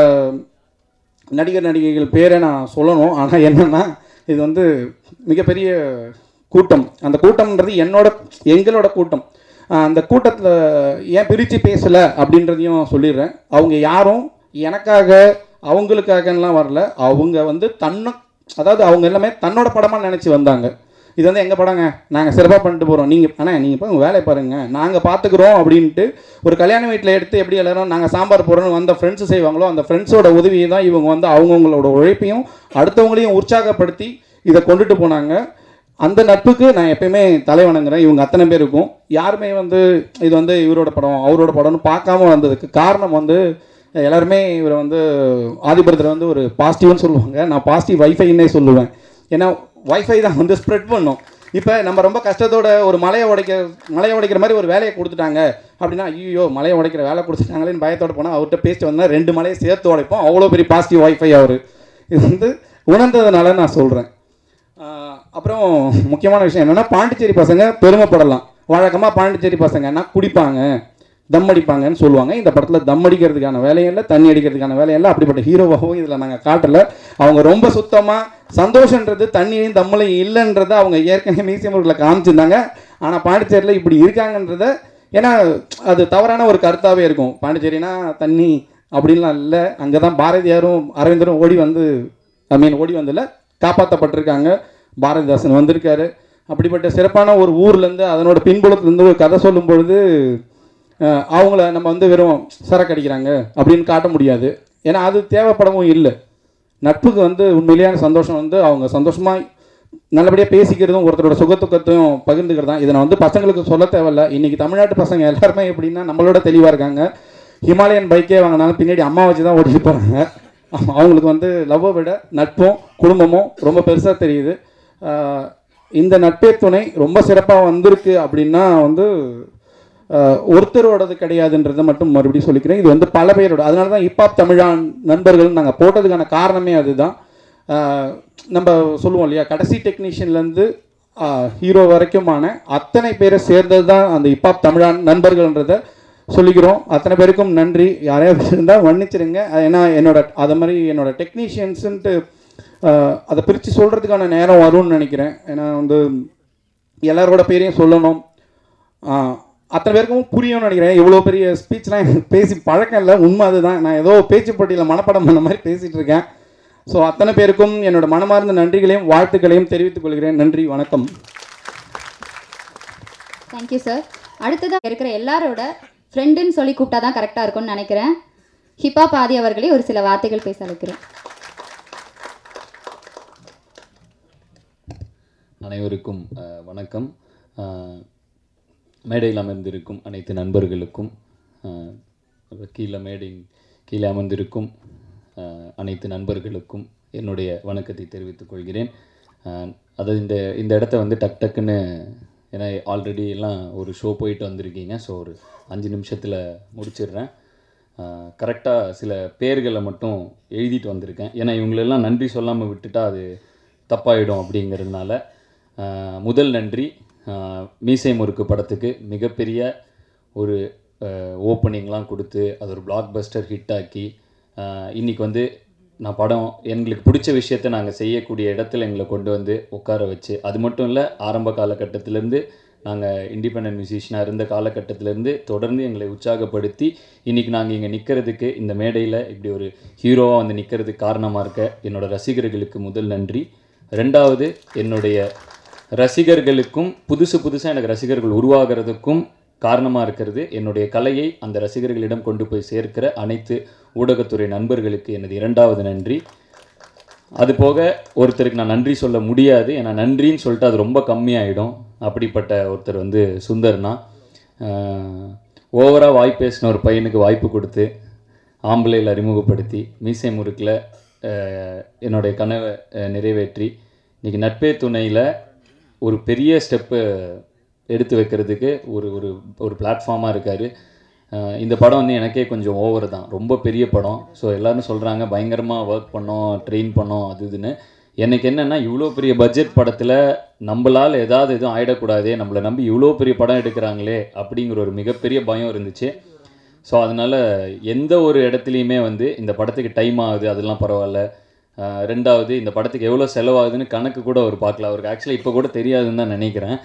[SPEAKER 13] நடிகர் நடிகைகள் பேரை நான் சொல்லணும் ஆனால் என்னென்னா இது வந்து மிகப்பெரிய கூட்டம் அந்த கூட்டம்ன்றது என்னோட எங்களோட கூட்டம் ஆஹ் அந்த கூட்டத்தில் ஏன் பிரித்து பேசலை அப்படின்றதையும் சொல்லிடுறேன் அவங்க யாரும் எனக்காக அவங்களுக்காகலாம் வரல அவங்க வந்து தன்னை அதாவது அவங்க எல்லாமே தன்னோட படமாக நினச்சி வந்தாங்க இது வந்து எங்கள் படங்க நாங்கள் சிறப்பாக பண்ணிட்டு போகிறோம் நீங்கள் ஆனால் நீங்கள் இப்போ உங்கள் வேலையை பாருங்கள் நாங்கள் பார்த்துக்குறோம் அப்படின்ட்டு ஒரு கல்யாண வீட்டில் எடுத்து எப்படி எல்லாரும் நாங்கள் சாம்பார் போடுறோன்னு வந்த ஃப்ரெண்ட்ஸ் செய்வாங்களோ அந்த ஃப்ரெண்ட்ஸோட உதவியை தான் இவங்க வந்து அவங்கவுங்களோட உழைப்பையும் அடுத்தவங்களையும் உற்சாகப்படுத்தி இதை கொண்டுட்டு போனாங்க அந்த நட்புக்கு நான் எப்பயுமே தலை வணங்குறேன் இவங்க அத்தனை பேருக்கும் யாருமே வந்து இது வந்து இவரோட படம் அவரோட படம்னு பார்க்காம வந்ததுக்கு காரணம் வந்து எல்லாருமே இவரை வந்து ஆதிபரத்தில் வந்து ஒரு பாசிட்டிவ்னு சொல்லுவாங்க நான் பாசிட்டிவ் வைஃபைன்னே சொல்லுவேன் ஏன்னா வைஃபை தான் வந்து ஸ்ப்ரெட் பண்ணும் இப்போ நம்ம ரொம்ப கஷ்டத்தோட ஒரு மலையை உடைக்க மலையை உடைக்கிற மாதிரி ஒரு வேலையை கொடுத்துட்டாங்க அப்படின்னா ஐயோ மலையை உடைக்கிற வேலை கொடுத்துட்டாங்களேன்னு பயத்தோட போனால் அவர்கிட்ட பேசிட்டு வந்தால் ரெண்டு மலையை சேர்த்து உடைப்போம் அவ்வளோ பெரிய பாசிட்டிவ் வைஃபை அவர் இது வந்து உணர்ந்ததுனால நான் சொல்கிறேன் அப்புறம் முக்கியமான விஷயம் என்னென்னா பாண்டிச்சேரி பசங்க பெருமைப்படலாம் வழக்கமாக பாண்டிச்சேரி பசங்கன்னா குடிப்பாங்க தம் அடிப்பாங்கன்னு சொல்லுவாங்க இந்த படத்தில் தம் அடிக்கிறதுக்கான வேலையும் இல்லை தண்ணி அடிக்கிறதுக்கான வேலையும் இல்லை அப்படிப்பட்ட ஹீரோவாகவும் இதில் நாங்கள் காட்டலை அவங்க ரொம்ப சுத்தமாக சந்தோஷன்றது தண்ணியும் தம்மலையும் இல்லைன்றதை அவங்க ஏற்கனவே மியூசியம் ஊரில் காமிச்சிருந்தாங்க ஆனால் பாண்டிச்சேரியில் இப்படி இருக்காங்கன்றத ஏன்னா அது தவறான ஒரு கருத்தாகவே இருக்கும் பாண்டிச்சேரினா தண்ணி அப்படின்லாம் இல்லை அங்கே தான் பாரதியாரும் அரவிந்தரும் ஓடி வந்து ஐ மீன் ஓடி வந்தில்ல காப்பாற்றப்பட்டிருக்காங்க பாரதிதாசன் வந்திருக்காரு அப்படிப்பட்ட சிறப்பான ஒரு ஊர்லேருந்து அதனோட பின்புலத்துலேருந்து ஒரு கதை சொல்லும் பொழுது அஹ், அவங்கள நம்ம வந்து வெறும் சரக்கு அடிக்கிறாங்க அப்படின்னு காட்ட முடியாது ஏன்னா அது தேவைப்படவும் இல்லை நட்புக்கு வந்து உண்மையிலேயான சந்தோஷம் வந்து அவங்க சந்தோஷமாக நல்லபடியாக பேசிக்கிறதும் ஒருத்தரோட சுகத்துக்கத்தையும் பகிர்ந்துக்கிறது தான் இதை நான் வந்து பசங்களுக்கு சொல்ல தேவையில்ல இன்றைக்கி தமிழ்நாட்டு பசங்க எல்லாருமே எப்படின்னா நம்மளோட தெளிவாக இருக்காங்க ஹிமாலயன் பைக்கே வாங்கினாலும் பின்னாடி அம்மா வச்சு தான் ஓட்டிட்டு போகிறாங்க அவங்களுக்கு வந்து லவ்வை விட நட்பும் குடும்பமும் ரொம்ப பெருசாக தெரியுது ஆஹ் இந்த நட்பே துணை ரொம்ப சிறப்பாக வந்திருக்கு அப்படின்னா வந்து ஆஹ் ஒருத்தரோடது கிடையாதுன்றதை மட்டும் மறுபடியும் சொல்லிக்கிறேன் இது வந்து பல பேரோட அதனால தான் ஹிப்ஹாப் தமிழா நண்பர்கள் நாங்கள் போட்டதுக்கான காரணமே அதுதான் ஆஹ் நம்ம சொல்லுவோம் இல்லையா கடைசி டெக்னீஷியன்லேருந்து ஹீரோ வரைக்குமான அத்தனை பேரை சேர்ந்தது தான் அந்த ஹிப்ஹாப் தமிழா நண்பர்கள்ன்றதை சொல்லிக்கிறோம் அத்தனை பேருக்கும் நன்றி யாரையாவது இருந்தால் மன்னிச்சிடுங்க அது ஏன்னா என்னோட அதை மாதிரி என்னோட டெக்னீஷியன்ஸுன்ட்டு அதை பிரித்து சொல்கிறதுக்கான நேரம் வரும்னு நினைக்கிறேன் ஏன்னா வந்து எல்லாரோட பேரையும் சொல்லணும் ஆஹ் அத்தனை பேருக்கும் புரியும்னு நினைக்கிறேன் இவ்வளோ பெரிய ஸ்பீச்லாம் எனக்கு பேசி பழக்கம் இல்லை உண்மை அதுதான் நான் ஏதோ பேச்சு போட்டியில் மனப்பாடம் பண்ண மாதிரி பேசிகிட்டு இருக்கேன் ஸோ அத்தனை பேருக்கும் என்னோட மனமார்ந்த நன்றிகளையும் வாழ்த்துக்களையும் தெரிவித்துக் கொள்கிறேன் நன்றி வணக்கம்
[SPEAKER 1] தேங்க்யூ சார் அடுத்ததாக இருக்கிற எல்லாரோட ஃப்ரெண்டுன்னு சொல்லி கூப்பிட்டா தான் கரெக்டாக இருக்கும்னு நினைக்கிறேன் ஹிப்ஹாப் ஆதி அவர்களே ஒரு சில வார்த்தைகள் பேச அழைக்கிறேன்
[SPEAKER 9] அனைவருக்கும் அஹ், வணக்கம் அஹ், மேடையில் அமர்ந்திருக்கும் அனைத்து நண்பர்களுக்கும் அஹ், கீழே மேடை கீழே அமர்ந்திருக்கும் அஹ், அனைத்து நண்பர்களுக்கும் என்னுடைய வணக்கத்தை தெரிவித்துக் கொள்கிறேன் அஹ், அதாவது இந்த இந்த இடத்த வந்து டக் டக்குன்னு ஏன்னா ஆல்ரெடி எல்லாம் ஒரு ஷோ போயிட்டு வந்திருக்கீங்க ஸோ ஒரு அஞ்சு நிமிஷத்தில் முடிச்சிடுறேன் கரெக்டாக சில பேர்களை மட்டும் எழுதிட்டு வந்திருக்கேன் ஏன்னா இவங்களெல்லாம் நன்றி சொல்லாமல் விட்டுட்டா அது தப்பாயிடும் அப்படிங்கிறதுனால ஆஹ் முதல் நன்றி ஆஹ் மீசை முறுக்கு படத்துக்கு மிகப்பெரிய ஒரு ஓப்பனிங்லாம் கொடுத்து அது ஒரு பிளாக் பஸ்டர் ஹிட் ஆக்கி ஆஹ் இன்னைக்கு வந்து நான் படம் எங்களுக்கு பிடிச்ச விஷயத்தை நாங்கள் செய்யக்கூடிய இடத்துல எங்களை கொண்டு வந்து உட்கார வச்சு அது மட்டும் இல்லை ஆரம்ப காலகட்டத்திலேருந்து நாங்கள் இண்டிபெண்ட் மியூசிஷியனாக இருந்த காலகட்டத்திலேருந்து தொடர்ந்து எங்களை உற்சாகப்படுத்தி இன்றைக்கி நாங்கள் இங்கே நிற்கிறதுக்கு இந்த மேடையில் இப்படி ஒரு ஹீரோவாக வந்து நிற்கிறதுக்கு காரணமாக இருக்க என்னோட ரசிகர்களுக்கு முதல் நன்றி ரெண்டாவது என்னுடைய ரசிகர்களுக்கும் புதுசு புதுசாக எனக்கு ரசிகர்கள் உருவாகிறதுக்கும் காரணமாக இருக்கிறது என்னுடைய கலையை அந்த ரசிகர்களிடம் கொண்டு போய் சேர்க்கிற அனைத்து ஊடகத்துறை நண்பர்களுக்கு எனது இரண்டாவது நன்றி அது போக ஒருத்தருக்கு நான் நன்றி சொல்ல முடியாது ஏன்னா நன்றின்னு சொல்லிட்டு அது ரொம்ப கம்மியாயிடும் அப்படிப்பட்ட ஒருத்தர் வந்து சுந்தர்னா ஓவராக வாய் பேசின ஒரு பையனுக்கு வாய்ப்பு கொடுத்து ஆம்பளையில் அறிமுகப்படுத்தி மீசை முறுக்கில் அஹ், என்னுடைய கனவை அஹ், நிறைவேற்றி இன்றைக்கி நட்பே துணையில் ஒரு பெரிய ஸ்டெப்பு எடுத்து வைக்கிறதுக்கு ஒரு ஒரு ஒரு பிளாட்ஃபார்மாக இருக்கார் இந்த படம் வந்து எனக்கே கொஞ்சம் ஓவர் தான் ரொம்ப பெரிய படம் ஸோ எல்லாரும் சொல்கிறாங்க பயங்கரமாக ஒர்க் பண்ணோம் ட்ரெயின் பண்ணோம் அது இதுன்னு எனக்கு என்னென்னா இவ்வளோ பெரிய பட்ஜெட் படத்தில் நம்மளால் ஏதாவது எதுவும் ஆயிடக்கூடாதே நம்மளை நம்பி இவ்வளோ பெரிய படம் எடுக்கிறாங்களே அப்படிங்கிற ஒரு மிகப்பெரிய பயம் இருந்துச்சு ஸோ அதனால் எந்த ஒரு இடத்துலையுமே வந்து இந்த படத்துக்கு டைம் ஆகுது அதெல்லாம் பரவாயில்ல ஆஹ் ரெண்டாவது இந்த படத்துக்கு எவ்வளோ செலவாகுதுன்னு கணக்கு கூட அவர் பார்க்கல அவருக்கு ஆக்சுவலாக இப்போ கூட தெரியாதுன்னு தான் நினைக்கிறேன்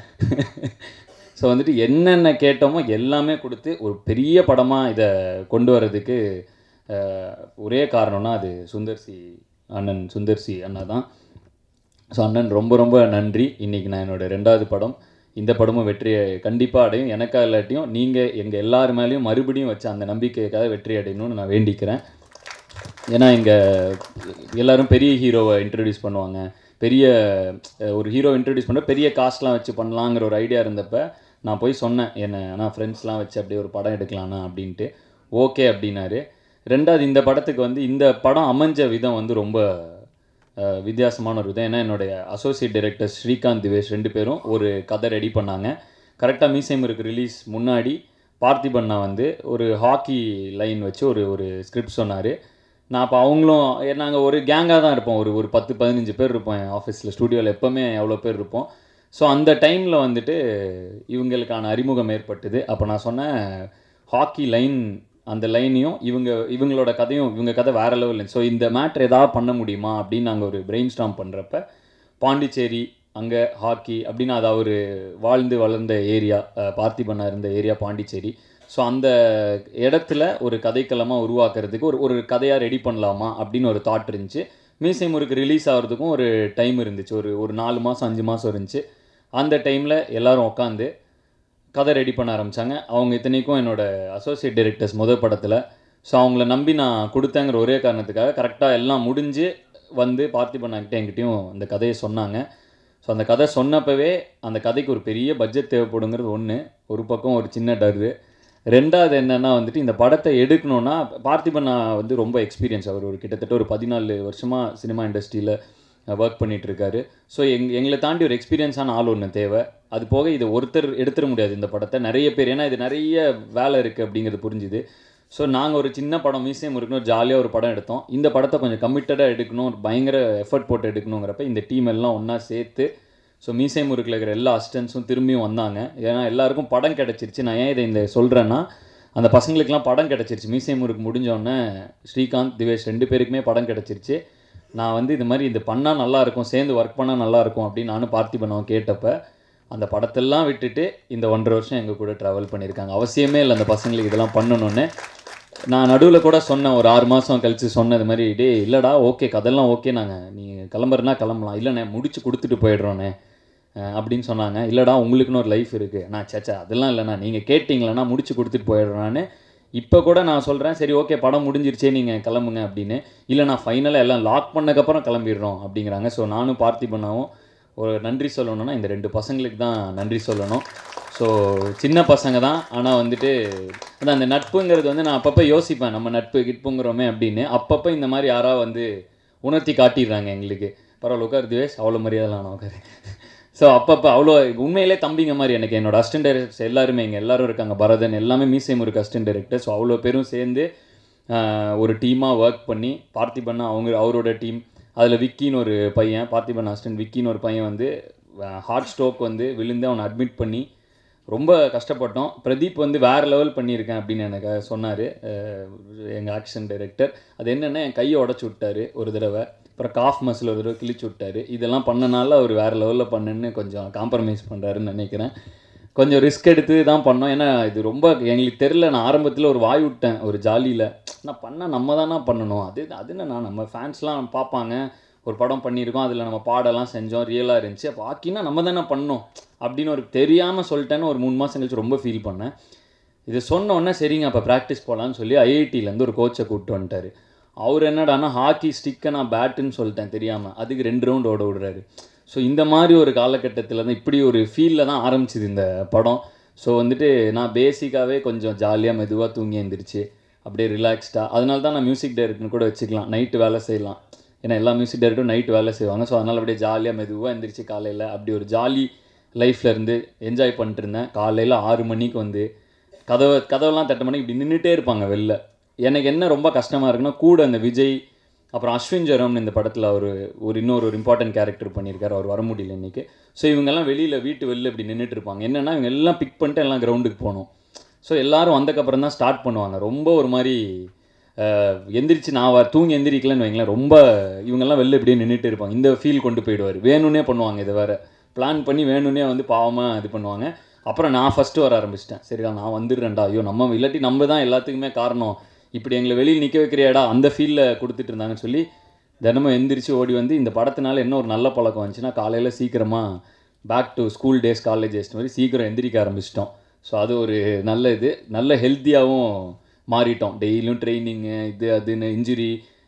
[SPEAKER 9] ஸோ வந்துட்டு என்னென்ன கேட்டோமோ எல்லாமே கொடுத்து ஒரு பெரிய படமாக இதை கொண்டு வர்றதுக்கு ஆஹ் ஒரே காரணம்னா அது சுந்தர்சி அண்ணன் சுந்தர்சி அண்ணா தான் ஸோ அண்ணன் ரொம்ப ரொம்ப நன்றி இன்றைக்கி நான் என்னோட ரெண்டாவது படம் இந்த படமும் வெற்றியை கண்டிப்பாக அடையும் எனக்கா இல்லாட்டியும் நீங்கள் எங்கள் எல்லார் மேலேயும் மறுபடியும் வச்ச அந்த நம்பிக்கைக்காக வெற்றி அடையணும்னு நான் வேண்டிக்கிறேன் ஏன்னா இங்கே எல்லாரும் பெரிய ஹீரோவை இன்ட்ரடியூஸ் பண்ணுவாங்க பெரிய அஹ், ஒரு ஹீரோ இன்ட்ரடியூஸ் பண்ண பெரிய காஸ்ட்லாம் வச்சு பண்ணலாங்கிற ஒரு ஐடியா இருந்தப்ப நான் போய் சொன்னேன் என்ன ஆனால் ஃப்ரெண்ட்ஸ்லாம் வச்சு அப்படியே ஒரு படம் எடுக்கலாண்ணா அப்படின்ட்டு ஓகே அப்படின்னாரு ரெண்டாவது இந்த படத்துக்கு வந்து இந்த படம் அமைஞ்ச விதம் வந்து ரொம்ப அஹ், வித்தியாசமான ஒரு விதம் ஏன்னா என்னுடைய அசோசியேட் டைரக்டர் ஸ்ரீகாந்த் திவேஷ் ரெண்டு பேரும் ஒரு கதை ரெடி பண்ணாங்க கரெக்டாக மீசைம் இருக்கு ரிலீஸ் முன்னாடி பார்த்திபண்ணா வந்து ஒரு ஹாக்கி லைன் வச்சு ஒரு ஒரு ஸ்கிரிப்ட் சொன்னார் நான் அப்போ அவங்களும் நாங்கள் ஒரு கேங்காக தான் இருப்போம் ஒரு ஒரு பத்து பதினஞ்சு பேர் இருப்போம் என் ஆஃபீஸில் ஸ்டூடியோவில் எப்போவுமே எவ்வளோ பேர் இருப்போம் ஸோ அந்த டைமில் வந்துட்டு இவங்களுக்கான அறிமுகம் ஏற்பட்டது அப்போ நான் சொன்னேன் ஹாக்கி லைன் அந்த லைனையும் இவங்க இவங்களோட கதையும் இவங்க கதை வேறு லெவலில் ஸோ இந்த மேட்ரு ஏதாவது பண்ண முடியுமா அப்படின்னு நாங்கள் ஒரு பிரெயின் ஸ்டாம் பண்ணுறப்ப பாண்டிச்சேரி அங்கே ஹாக்கி அப்படின்னு அது அவர் வாழ்ந்து வளர்ந்த ஏரியா பார்த்திபண்ணா இருந்த ஏரியா பாண்டிச்சேரி ஸோ அந்த இடத்துல ஒரு கதைக்களமாக உருவாக்குறதுக்கு ஒரு ஒரு கதையாக ரெடி பண்ணலாமா அப்படின்னு ஒரு தாட் இருந்துச்சு மீசை முறுக்கு ரிலீஸ் ஆகிறதுக்கும் ஒரு டைம் இருந்துச்சு ஒரு ஒரு நாலு மாதம் அஞ்சு மாதம் இருந்துச்சு அந்த டைமில் எல்லாரும் உட்காந்து கதை ரெடி பண்ண ஆரம்பித்தாங்க அவங்க இத்தனைக்கும் என்னோட அசோசியேட் டைரக்டர்ஸ் முத படத்தில் ஸோ அவங்கள நம்பி நான் கொடுத்தேங்கிற ஒரே காரணத்துக்காக கரெக்டாக எல்லாம் முடிஞ்சு வந்து பார்த்திபன் அங்கிட்ட என்கிட்டயும் இந்த கதையை சொன்னாங்க
[SPEAKER 14] ஸோ அந்த கதை சொன்னப்பவே அந்த கதைக்கு ஒரு பெரிய பட்ஜெட் தேவைப்படுங்கிறது ஒன்று ஒரு பக்கம் ஒரு சின்ன டர்ரு ரெண்டாவது என்னன்னா வந்துட்டு இந்த படத்தை எடுக்கணும்னா பார்த்திபன் நான் வந்து ரொம்ப எக்ஸ்பீரியன்ஸ் அவர் ஒரு கிட்டத்தட்ட ஒரு பதினாலு வருஷமாக சினிமா இண்டஸ்ட்ரியில் ஒர்க் பண்ணிட்டு இருக்காரு ஸோ எங் எங்களை தாண்டி ஒரு எக்ஸ்பீரியன்ஸான ஆள் ஒன்று தேவை அது போக இதை ஒருத்தர் எடுத்துட முடியாது இந்த படத்தை நிறைய பேர் ஏன்னா இது நிறைய வேலை இருக்குது அப்படிங்கிறது புரிஞ்சுது ஸோ நாங்கள் ஒரு சின்ன படம் மியூசியம் இருக்கணும் ஜாலியாக ஒரு படம் எடுத்தோம் இந்த படத்தை கொஞ்சம் கமிட்டடாக எடுக்கணும் ஒரு பயங்கர எஃபர்ட் போட்டு எடுக்கணுங்கிறப்ப இந்த டீம் எல்லாம் ஒன்றா சேர்த்து ஸோ மீசை முறுக்கில் இருக்கிற எல்லா அசிஸ்டன்ஸும் திரும்பியும் வந்தாங்க ஏன்னா எல்லாருக்கும் படம் கிடச்சிருச்சு நான் ஏன் இதை இந்த சொல்கிறேன்னா அந்த பசங்களுக்கெல்லாம் படம் கிடச்சிருச்சு மீசை முறுக்கு முடிஞ்சோடனே ஸ்ரீகாந்த் திவேஷ் ரெண்டு பேருக்குமே படம் கிடச்சிருச்சு நான் வந்து இது மாதிரி இது பண்ணால் நல்லாயிருக்கும் சேர்ந்து ஒர்க் பண்ணால் நல்லாயிருக்கும் அப்படின்னு நானும் பார்த்திபன் கேட்டப்ப அந்த படத்தெல்லாம் விட்டுட்டு இந்த ஒன்றரை வருஷம் எங்கள் கூட ட்ராவல் பண்ணியிருக்காங்க அவசியமே இல்லை அந்த பசங்களுக்கு இதெல்லாம் பண்ணணும்னு நான் நடுவில் கூட சொன்னேன் ஒரு ஆறு மாதம் கழித்து சொன்னது மாதிரி டே இல்லைடா ஓகே கதெல்லாம் ஓகே நாங்கள் நீங்கள் கிளம்புறனா கிளம்பலாம் இல்லைண்ணே முடிச்சு கொடுத்துட்டு போயிடுறோண்ணே அஹ் அப்படின்னு சொன்னாங்க இல்லைடா உங்களுக்குன்னு ஒரு லைஃப் இருக்குது நான் சேச்சா அதெல்லாம் இல்லைண்ணா நீங்கள் கேட்டிங்களேண்ணா முடிச்சு கொடுத்துட்டு போயிடுறேன்னு இப்போ கூட நான் சொல்கிறேன் சரி ஓகே படம் முடிஞ்சிருச்சே நீங்கள் கிளம்புங்க அப்படின்னு இல்லை நான் ஃபைனலாக எல்லாம் லாக் பண்ணக்கப்புறம் கிளம்பிடுறோம் அப்படிங்கிறாங்க ஸோ நானும் பார்த்திபனாவும் ஒரு நன்றி சொல்லணும்னா இந்த ரெண்டு பசங்களுக்கு தான் நன்றி சொல்லணும் ஸோ சின்ன பசங்க தான் ஆனால் வந்துட்டு அதான் அந்த நட்புங்கிறது வந்து நான் அப்பப்போ யோசிப்பேன் நம்ம நட்பு கிட்புங்கிறோமே அப்படின்னு அப்பப்போ இந்த மாதிரி யாராவது வந்து உணர்த்தி காட்டிடுறாங்க எங்களுக்கு பரவாயில்ல உட்கார் திவேஷ் அவ்வளோ மரியாதைலாம் நான் உட்காரு ஸோ அப்பப்போ அவ்வளோ உண்மையிலே தம்பிங்க மாதிரி எனக்கு என்னோட அசிஸ்டன்ட் டைரக்டர்ஸ் எல்லாருமே இங்கே எல்லாரும் இருக்காங்க பரதன் எல்லாமே மியூசியம் இருக்கு அசிஸ்டன்ட் டைரக்டர் ஸோ அவ்வளோ பேரும் சேர்ந்து ஆஹ், ஒரு டீமாக ஒர்க் பண்ணி பார்த்திபன் அவங்க அவரோட டீம் அதில் விக்கின்னு ஒரு பையன் பார்த்திபன் அசிஸ்டன்ட் விக்கின்னு ஒரு பையன் வந்து ஹார்ட் ஸ்ட்ரோக் வந்து விழுந்து அவனை அட்மிட் பண்ணி ரொம்ப கஷ்டப்பட்டோம் பிரதீப் வந்து வேறு லெவல் பண்ணியிருக்கேன் அப்படின்னு எனக்கு சொன்னார் எங்கள் ஆக்ஷன் டைரக்டர் அது என்னென்னா என் கையை உடச்சி விட்டாரு ஒரு தடவை அப்புறம் காஃப் மசில் ஒரு தடவை கிழிச்சு விட்டாரு இதெல்லாம் பண்ணனால அவர் வேறு லெவலில் பண்ணுன்னு கொஞ்சம் காம்ப்ரமைஸ் பண்ணுறாருன்னு நினைக்கிறேன் கொஞ்சம் ரிஸ்க் எடுத்து தான் பண்ணோம் ஏன்னா இது ரொம்ப எங்களுக்கு தெரில நான் ஆரம்பத்தில் ஒரு வாய் விட்டேன் ஒரு ஜாலியில் நான் பண்ணால் நம்ம தானே பண்ணணும் அது அது என்னண்ணா நம்ம ஃபேன்ஸ்லாம் பார்ப்பாங்க ஒரு படம் பண்ணியிருக்கோம் அதில் நம்ம பாடலாம் செஞ்சோம் ரியலாக இருந்துச்சு அப்போ ஆக்கினா நம்ம தானே பண்ணோம் அப்படின்னு ஒரு தெரியாமல் சொல்லிட்டேன்னு ஒரு மூணு மாதம் கழிச்சு ரொம்ப ஃபீல் பண்ணேன் இது சொன்ன உடனே சரிங்க அப்போ ப்ராக்டிஸ் போகலான்னு சொல்லி ஐஐடியிலேருந்து ஒரு கோச்சை கூப்பிட்டு வந்துட்டார் அவர் என்னடான்னா ஹாக்கி ஸ்டிக்கை நான் பேட்டுன்னு சொல்லிட்டேன் தெரியாமல் அதுக்கு ரெண்டு ரவுண்ட் ஓட விடுறாரு ஸோ இந்த மாதிரி ஒரு காலகட்டத்தில் தான் இப்படி ஒரு ஃபீலில் தான் ஆரம்பிச்சுது இந்த படம் ஸோ வந்துட்டு நான் பேசிக்காகவே கொஞ்சம் ஜாலியாக மெதுவாக தூங்கி எழுந்திரிச்சு அப்படியே ரிலாக்ஸ்டாக அதனால தான் நான் மியூசிக் டைரக்டர்னு கூட வச்சுக்கலாம் நைட்டு வேலை செய்யலாம் ஏன்னா எல்லா மியூசிக் டைரக்டரும் நைட்டு வேலை செய்வாங்க ஸோ அதனால் அப்படியே ஜாலியாக மெதுவாக எந்திரிச்சு காலையில் அப்படி ஒரு ஜாலி லைஃப்பில் இருந்து என்ஜாய் பண்ணிட்டு இருந்தேன் காலையில் ஆறு மணிக்கு வந்து கதவை கதவெல்லாம் தட்ட மணிக்கு இப்படி நின்றுட்டே இருப்பாங்க வெளில எனக்கு என்ன ரொம்ப கஷ்டமாக இருக்குன்னா கூட அந்த விஜய் அப்புறம் அஸ்வின் ஜெரம்னு இந்த படத்தில் அவர் ஒரு இன்னொரு ஒரு இம்பார்ட்டன்ட் கேரக்டர் பண்ணியிருக்காரு அவர் வர முடியல இன்னைக்கு ஸோ இவங்கெல்லாம் வெளியில் வீட்டு வெளில இப்படி நின்றுட்டு இருப்பாங்க என்னென்னா இவங்க எல்லாம் பிக் பண்ணிட்டு எல்லாம் கிரவுண்டுக்கு போகணும் ஸோ எல்லாரும் வந்தக்கப்புறம் தான் ஸ்டார்ட் பண்ணுவாங்க ரொம்ப ஒரு மாதிரி அஹ், எந்திரிச்சு நான் வ- தூங்கி எந்திரிக்கலன்னு வைங்களேன் ரொம்ப இவங்கெல்லாம் வெளில இப்படியே நின்றுட்டு இருப்பாங்க இந்த ஃபீல் கொண்டு போயிடுவார் வேணும்னே பண்ணுவாங்க இது வேற பிளான் பண்ணி வேணும்னே வந்து பாவமாக இது பண்ணுவாங்க அப்புறம் நான் ஃபஸ்ட்டு வர ஆரம்பிச்சிட்டேன் சரிடா நான் வந்துடுறேன்டா ஐயோ நம்ம இல்லாட்டி நம்ம தான் எல்லாத்துக்குமே காரணம் இப்படி எங்களை வெளியில் நிற்க வைக்கிறியாடா அந்த ஃபீலில் கொடுத்துட்டு இருந்தாங்கன்னு சொல்லி தினமும் எந்திரிச்சு ஓடி வந்து இந்த படத்தினால என்ன ஒரு நல்ல பழக்கம் வந்துச்சுன்னா காலையில் சீக்கிரமாக back to school days college days மாதிரி சீக்கிரம் எந்திரிக்க ஆரம்பிச்சிட்டோம் ஸோ அது ஒரு நல்ல இது நல்ல ஹெல்த்தியாகவும் மாறிட்டோம் டெய்லியும் ட்ரைனிங்கு இது அதுன்னு இன்ஜுரி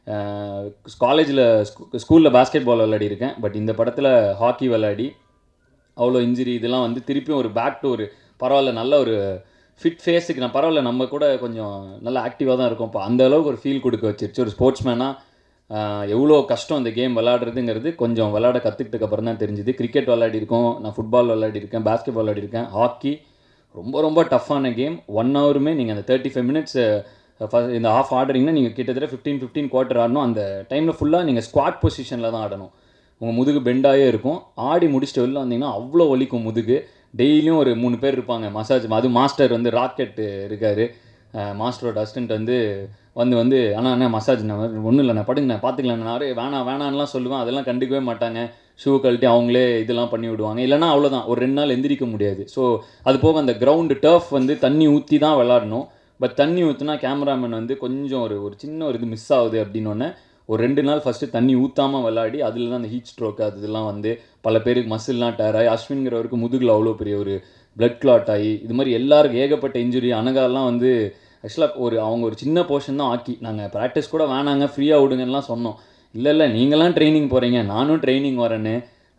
[SPEAKER 14] காலேஜில் ஸ்கூலில் பாஸ்கெட் பால் விளையாடிருக்கேன் பட் இந்த படத்தில் ஹாக்கி விளையாடி அவ்வளோ இன்ஜுரி இதெல்லாம் வந்து திருப்பியும் ஒரு பேக் டு ஒரு பரவாயில்ல நல்ல ஒரு ஃபிட் ஃபேஸுக்கு நான் பரவாயில்ல நம்ம கூட கொஞ்சம் நல்ல ஆக்டிவாக தான் இருக்கும் இப்போ அந்த அளவுக்கு ஒரு ஃபீல் கொடுக்க வச்சிருச்சு ஒரு ஸ்போர்ட்ஸ்மேனாக எவ்வளோ கஷ்டம் இந்த கேம் விளையாடுறதுங்கிறது கொஞ்சம் விளையாட கற்றுக்கிட்டதுக்கு அப்புறம் தான் தெரிஞ்சுது கிரிக்கெட் விளையாடிருக்கோம் நான் ஃபுட்பால் விளையாடிருக்கேன் பாஸ்கெட் பால் விளையாடிருக்கேன் ஹாக்கி ரொம்ப ரொம்ப டஃப்பான கேம் ஒன் ஹவருமே நீங்கள் அந்த தேர்ட்டி ஃபைவ் மினிட்ஸ் இந்த ஆஃப் ஆடுறீங்கன்னா நீங்கள் கிட்டத்தட்ட ஃபிஃப்டீன் ஃபிஃப்டீன் குவார்ட்டர் ஆடணும் அந்த டைமில் ஃபுல்லாக நீங்கள் ஸ்குவாட் பொசிஷனில் தான் ஆடணும் உங்கள் முதுகு பெண்டாகவே இருக்கும் ஆடி முடிச்சுட்டு வெளில வந்தீங்கன்னா அவ்வளோ வலிக்கும் முதுகு டெய்லியும் ஒரு மூணு பேர் இருப்பாங்க மசாஜ் அது மாஸ்டர் வந்து ராக்கெட் இருக்கார் மாஸ்டரோட அசிஸ்டன்ட் வந்து வந்து வந்து அண்ணா அண்ணா மசாஜ் ஒன்றும் இல்லைண்ணா படுங்கண்ணா பார்த்துக்கலாம் நான் வேணாம் வேணான்லாம் சொல்லுவேன் அதெல்லாம் கண்டுக்கவே மாட்டாங்க ஷூ கழட்டி அவங்களே இதெல்லாம் பண்ணி விடுவாங்க இல்லைன்னா அவ்வளோதான் ஒரு ரெண்டு நாள் எந்திரிக்க முடியாது ஸோ அது போக அந்த கிரவுண்டு டர்ஃப் வந்து தண்ணி ஊற்றி தான் விளாடணும் பட் தண்ணி ஊற்றினா கேமராமேன் வந்து கொஞ்சம் ஒரு ஒரு சின்ன ஒரு இது மிஸ் ஆகுது அப்படின்னோடனே ஒரு ரெண்டு நாள் ஃபஸ்ட்டு தண்ணி ஊற்றாமல் விளையாடி அதில் தான் அந்த ஹீட் ஸ்ட்ரோக் அது இதெல்லாம் வந்து பல பேருக்கு மசில்லாம் டேர் ஆகி அஸ்வின்கிறவருக்கு முதுகில் அவ்வளோ பெரிய ஒரு பிளட் கிளாட் ஆகி இது மாதிரி எல்லாருக்கும் ஏகப்பட்ட இன்ஜுரி அனகாலாம் வந்து ஆக்சுவலாக ஒரு அவங்க ஒரு சின்ன போர்ஷன் தான் ஆக்கி நாங்கள் ப்ராக்டிஸ் கூட வேணாங்க ஃப்ரீயாக விடுங்கலாம் சொன்னோம் இல்லை இல்லை நீங்களாம் ட்ரைனிங் போகிறீங்க நானும் ட்ரைனிங் வரேன்னு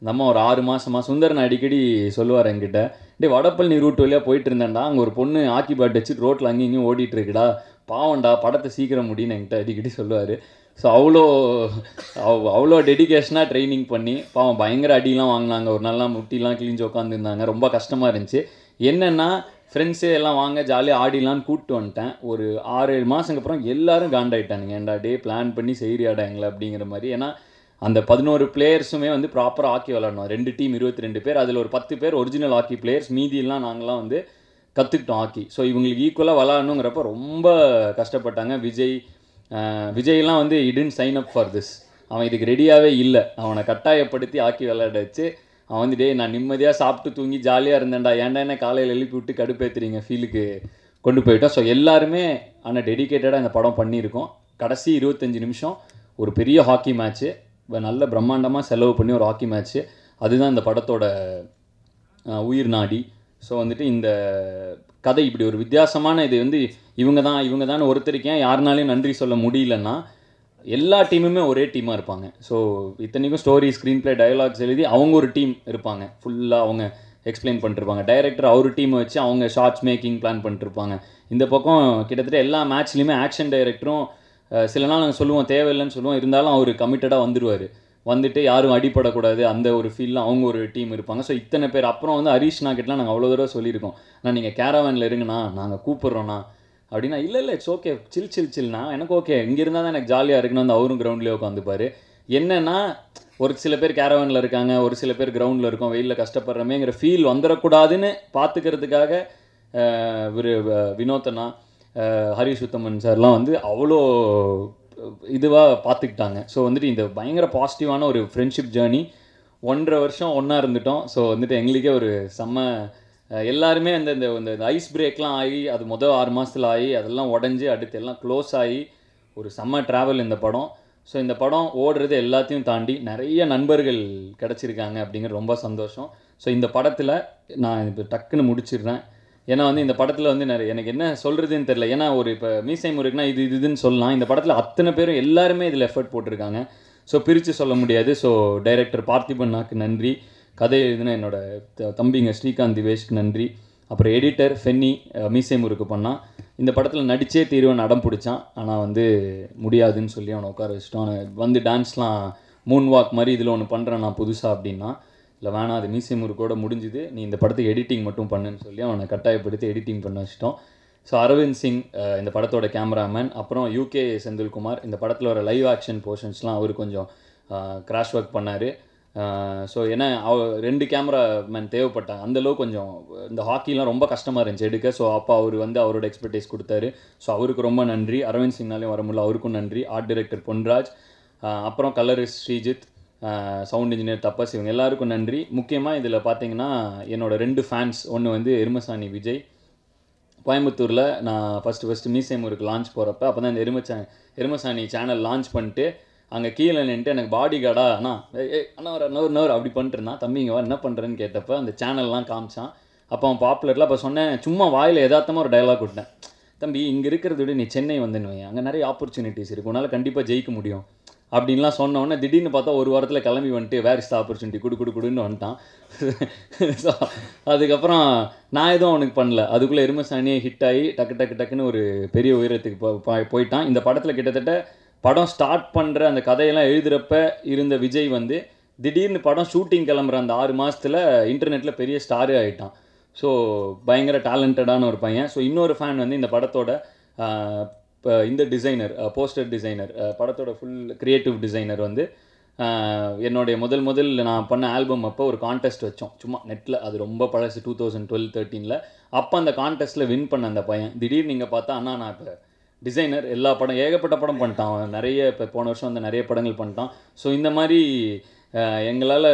[SPEAKER 14] நம்ம ஒரு ஆறு மாசமா சுந்தரன் அடிக்கடி சொல்லுவார் என்கிட்ட டேய் வடப்பழனி ரூட் வழியாக போயிட்டு இருந்தேன்டா அங்கே ஒரு பொண்ணு ஆக்கி பாட்டு வச்சுட்டு ரோட்டில் அங்கேயும் இங்கேயும் ஓடிட்டு இருக்குடா பாவம்டா படத்தை சீக்கிரம் முடின்னு என்கிட்ட அடிக்கடி சொல்லுவார் ஸோ அவ்வளோ அவ்- அவ்வளோ டெடிகேஷனாக ட்ரைனிங் பண்ணி பாவம் பயங்கர அடிலாம் வாங்கினாங்க ஒரு நாள்லாம் முட்டிலாம் கிழிஞ்சு உட்காந்துருந்தாங்க ரொம்ப கஷ்டமாக இருந்துச்சு என்னென்னா ஃப்ரெண்ட்ஸு எல்லாம் வாங்க ஜாலியாக ஆடிலான்னு கூப்பிட்டு வந்துட்டேன் ஒரு ஆறு ஏழு மாதத்துக்கு அப்புறம் எல்லாரும் காண்டாயிட்டானுங்க ஏன்டா டே பிளான் பண்ணி செய்கிறியாடா எங்களை அப்படிங்கிற மாதிரி ஏன்னா அந்த பதினோரு பிளேயர்ஸுமே வந்து ப்ராப்பராக ஹாக்கி விளாடணும் ரெண்டு டீம் இருபத்தி ரெண்டு பேர் அதில் ஒரு பத்து பேர் ஒரிஜினல் ஹாக்கி பிளேயர்ஸ் மீதியெல்லாம் நாங்களாம் வந்து கற்றுக்கிட்டோம் ஹாக்கி ஸோ இவங்களுக்கு ஈக்குவலாக விளாடணுங்கிறப்ப ரொம்ப கஷ்டப்பட்டாங்க விஜய் ஆஹ் விஜய்லாம் வந்து இடன் சைன் அப் ஃபார் திஸ் அவன் இதுக்கு ரெடியாகவே இல்லை அவனை கட்டாயப்படுத்தி ஹாக்கி விளையாட வச்சு அவன் வந்து டேய் நான் நிம்மதியாக சாப்பிட்டு தூங்கி ஜாலியாக இருந்தேன்டா ஏன்டா என்ன காலையில் எழுப்பி விட்டு கடுப்பேத்துறீங்க ஃபீலுக்கு கொண்டு போயிட்டோம் ஸோ எல்லாருமே ஆனால் டெடிகேட்டடாக இந்த படம் பண்ணியிருக்கோம் கடைசி இருபத்தஞ்சி நிமிஷம் ஒரு பெரிய ஹாக்கி மேட்ச்சு நல்ல பிரம்மாண்டமாக செலவு பண்ணி ஒரு ஹாக்கி மேட்ச்சு அதுதான் இந்த படத்தோட அஹ், உயிர் நாடி ஸோ வந்துட்டு இந்த கதை இப்படி ஒரு வித்தியாசமான இது வந்து இவங்க தான் இவங்க தான் ஒருத்தருக்கு ஏன் யாருனாலையும் நன்றி சொல்ல முடியலன்னா எல்லா டீமுமே ஒரே டீமாக இருப்பாங்க ஸோ இத்தனைக்கும் ஸ்டோரி ஸ்க்ரீன் ப்ளே டயலாக்ஸ் எழுதி அவங்க ஒரு டீம் இருப்பாங்க ஃபுல்லாக அவங்க எக்ஸ்பிளைன் பண்ணிருப்பாங்க டைரக்டர் அவர் டீமை வச்சு அவங்க ஷார்ட்ஸ் மேக்கிங் பிளான் பண்ணிருப்பாங்க இந்த பக்கம் கிட்டத்தட்ட எல்லா மேட்ச்லேயுமே ஆக்ஷன் டைரக்டரும் சில நாள் நாங்கள் சொல்லுவோம் தேவையில்லைன்னு சொல்லுவோம் இருந்தாலும் அவர் கமிட்டடாக வந்துருவார் வந்துட்டு யாரும் அடிபடக்கூடாது அந்த ஒரு ஃபீலில் அவங்க ஒரு டீம் இருப்பாங்க ஸோ இத்தனை பேர் அப்புறம் வந்து ஹரீஷ் நாக்கிட்டலாம் நாங்கள் அவ்வளோ தடவை சொல்லியிருக்கோம் நான் நீங்கள் கேரவேனில் இருங்கண்ணா நாங்கள் கூப்பிட்றோண்ணா அப்படின்னா இல்லை இல்லை இட்ஸ் ஓகே சில் சில் சில்னா எனக்கு ஓகே இங்கே இருந்தால் தான் எனக்கு ஜாலியாக இருக்குன்னு வந்து அவரும் கிரவுண்ட்லேயே உட்காந்துப்பார் என்னன்னா ஒரு சில பேர் கேரவனில் இருக்காங்க ஒரு சில பேர் கிரவுண்டில் இருக்கோம் வெயிலில் கஷ்டப்படுறமேங்கிற ஃபீல் வந்துடக்கூடாதுன்னு பார்த்துக்கிறதுக்காக அஹ், இவரு அஹ், வினோத்தனா அஹ், ஹரிஷ் உத்தமன் சார்லாம் வந்து அவ்வளோ இதுவாக பார்த்துக்கிட்டாங்க ஸோ வந்துட்டு இந்த பயங்கர பாசிட்டிவான ஒரு ஃப்ரெண்ட்ஷிப் ஜேர்னி ஒன்றரை வருஷம் ஒன்றா இருந்துட்டோம் ஸோ வந்துட்டு எங்களுக்கே ஒரு செம்ம அஹ், எல்லாருமே அந்த இந்த இந்த ஐஸ் பிரேக்லாம் ஆகி அது மொதல் ஆறு மாதத்தில் ஆகி அதெல்லாம் உடஞ்சி அடுத்து எல்லாம் க்ளோஸ் ஆகி ஒரு செம்ம ட்ராவல் இந்த படம் ஸோ இந்த படம் ஓடுறது எல்லாத்தையும் தாண்டி நிறைய நண்பர்கள் கிடச்சிருக்காங்க அப்படிங்கிற ரொம்ப சந்தோஷம் ஸோ இந்த படத்தில் நான் இப்போ டக்குன்னு முடிச்சிடுறேன் ஏன்னா வந்து இந்த படத்தில் வந்து நிறைய எனக்கு என்ன சொல்கிறதுன்னு தெரியல ஏன்னா ஒரு இப்போ மீசை முருகுனா இது இது இதுன்னு சொல்லலாம் இந்த படத்தில் அத்தனை பேரும் எல்லாருமே இதில் எஃபர்ட் போட்டிருக்காங்க ஸோ பிரித்து சொல்ல முடியாது ஸோ டைரக்டர் பார்த்திபண்ணாக்கு நன்றி கதை எழுதின என்னோட த- தம்பிங்க ஸ்ரீகாந்த் திவேஷ்க்கு நன்றி அப்புறம் எடிட்டர் ஃபென்னி அஹ், மீசை முறுக்கு பண்ணான் இந்த படத்தில் நடிச்சே தீர்வன் அடம் பிடிச்சான் ஆனால் வந்து முடியாதுன்னு சொல்லி அவனை உட்கார வச்சுட்டான் அவனை வந்து டான்ஸ்லாம் மூன் வாக் மாதிரி இதில் ஒன்று பண்ணுறேன் நான் புதுசாக அப்படின்னா இல்லை வேணாம் அது மீசை முறுக்கோட முடிஞ்சுது நீ இந்த படத்துக்கு எடிட்டிங் மட்டும் பண்ணுன்னு சொல்லி அவனை கட்டாயப்படுத்தி எடிட்டிங் பண்ண வச்சிட்டோம் ஸோ அரவிந்த் சிங் அஹ், இந்த படத்தோட கேமராமேன் அப்புறம் யூகே செந்தில்குமார் இந்த படத்தில் வர லைவ் ஆக்ஷன் போர்ஷன்ஸ்லாம் அவர் கொஞ்சம் கிராஷ் ஒர்க் பண்ணார் ஸோ ஏன்னா அவ ரெண்டு கேமராமேன் தேவைப்பட்டாங்க அந்தளவு கொஞ்சம் இந்த ஹாக்கிலாம் ரொம்ப கஷ்டமாக இருந்துச்சு எடுக்க ஸோ அப்போ அவர் வந்து அவரோட எக்ஸ்பர்டைஸ் கொடுத்தாரு ஸோ அவருக்கு ரொம்ப நன்றி அரவிந்த் சிங்னாலையும் வர முடியல அவருக்கும் நன்றி ஆர்ட் டைரக்டர் பொன்ராஜ் அஹ், அப்புறம் colourist Sreejith sound engineer Tapas இவங்க எல்லாருக்கும் நன்றி முக்கியமாக இதில் பார்த்தீங்கன்னா என்னோட ரெண்டு ஃபேன்ஸ் ஒன்று வந்து எருமசாணி விஜய் கோயம்புத்தூரில் நான் ஃபஸ்ட்டு ஃபஸ்ட்டு மீசை முருக்கு லான்ச் போகிறப்ப அப்போ தான் இந்த எருமச்சா எருமசாணி சேனல் லான்ச் பண்ணிட்டு அங்கே கீழே நின்றுட்டு எனக்கு பாடி கார்டா அண்ணா ஏய் ஏய், அண்ணா ஒரு நவர் நவர் அப்படி பண்ணிட்டு இருந்தான் தம்பி இங்கே வா என்ன பண்ணுறேன்னு கேட்டப்ப அந்த சேனல்லாம் காமிச்சான் அப்போ அவன் பாப்புலரில் அப்போ சொன்னேன் சும்மா வாயில் யதார்த்தமாக ஒரு டயலாக் விட்டேன் தம்பி இங்கே இருக்கிறத விட நீ சென்னை வந்துன்னு வை அங்கே நிறைய ஆப்பர்ச்சுனிட்டிஸ் இருக்கு உன்னால் கண்டிப்பாக ஜெயிக்க முடியும் அப்படின்லாம் சொன்ன உடனே திடீர்னு பார்த்தா ஒரு வாரத்தில் கிளம்பி வந்துட்டு வேர் இஸ் ஆப்பர்ச்சுனிட்டி குடு குடு குடுன்னு வந்துட்டான் ஸோ அதுக்கப்புறம் நான் எதுவும் அவனுக்கு பண்ணல அதுக்குள்ளே எருமசாணியே ஹிட் ஆகி டக்கு டக்கு டக்குன்னு ஒரு பெரிய உயரத்துக்கு போ- போ- போயிட்டான் இந்த படத்தில் கிட்டத்தட்ட படம் ஸ்டார்ட் பண்ணுற அந்த கதையெல்லாம் எழுதுகிறப்ப இருந்த விஜய் வந்து திடீர்னு படம் ஷூட்டிங் கிளம்புற அந்த ஆறு மாதத்தில் இன்டர்நெட்டில் பெரிய ஸ்டாரே ஆகிட்டான் ஸோ பயங்கர டேலண்டடான ஒரு பையன் ஸோ இன்னொரு ஃபேன் வந்து இந்த படத்தோட ஆஹ், இப்போ இந்த டிசைனர் போஸ்டர் டிசைனர் படத்தோட ஃபுல் கிரியேட்டிவ் டிசைனர் வந்து ஆஹ், என்னுடைய முதல் முதல் நான் பண்ண ஆல்பம் அப்போ ஒரு கான்டெஸ்ட் வச்சோம் சும்மா நெட்டில் அது ரொம்ப பழசு டூ தௌசண்ட் டுவெல் தேர்ட்டீனில் அப்போ அந்த கான்டெஸ்ட்டில் வின் பண்ண அந்த பையன் திடீர்னு நீங்கள் பார்த்தா அண்ணா நான் இப்போ டிசைனர் எல்லா படம் ஏகப்பட்ட படம் பண்ணிட்டான் அவன் நிறைய இப்போ போன வருஷம் வந்து நிறைய படங்கள் பண்ணிட்டான் ஸோ இந்த மாதிரி எங்களால்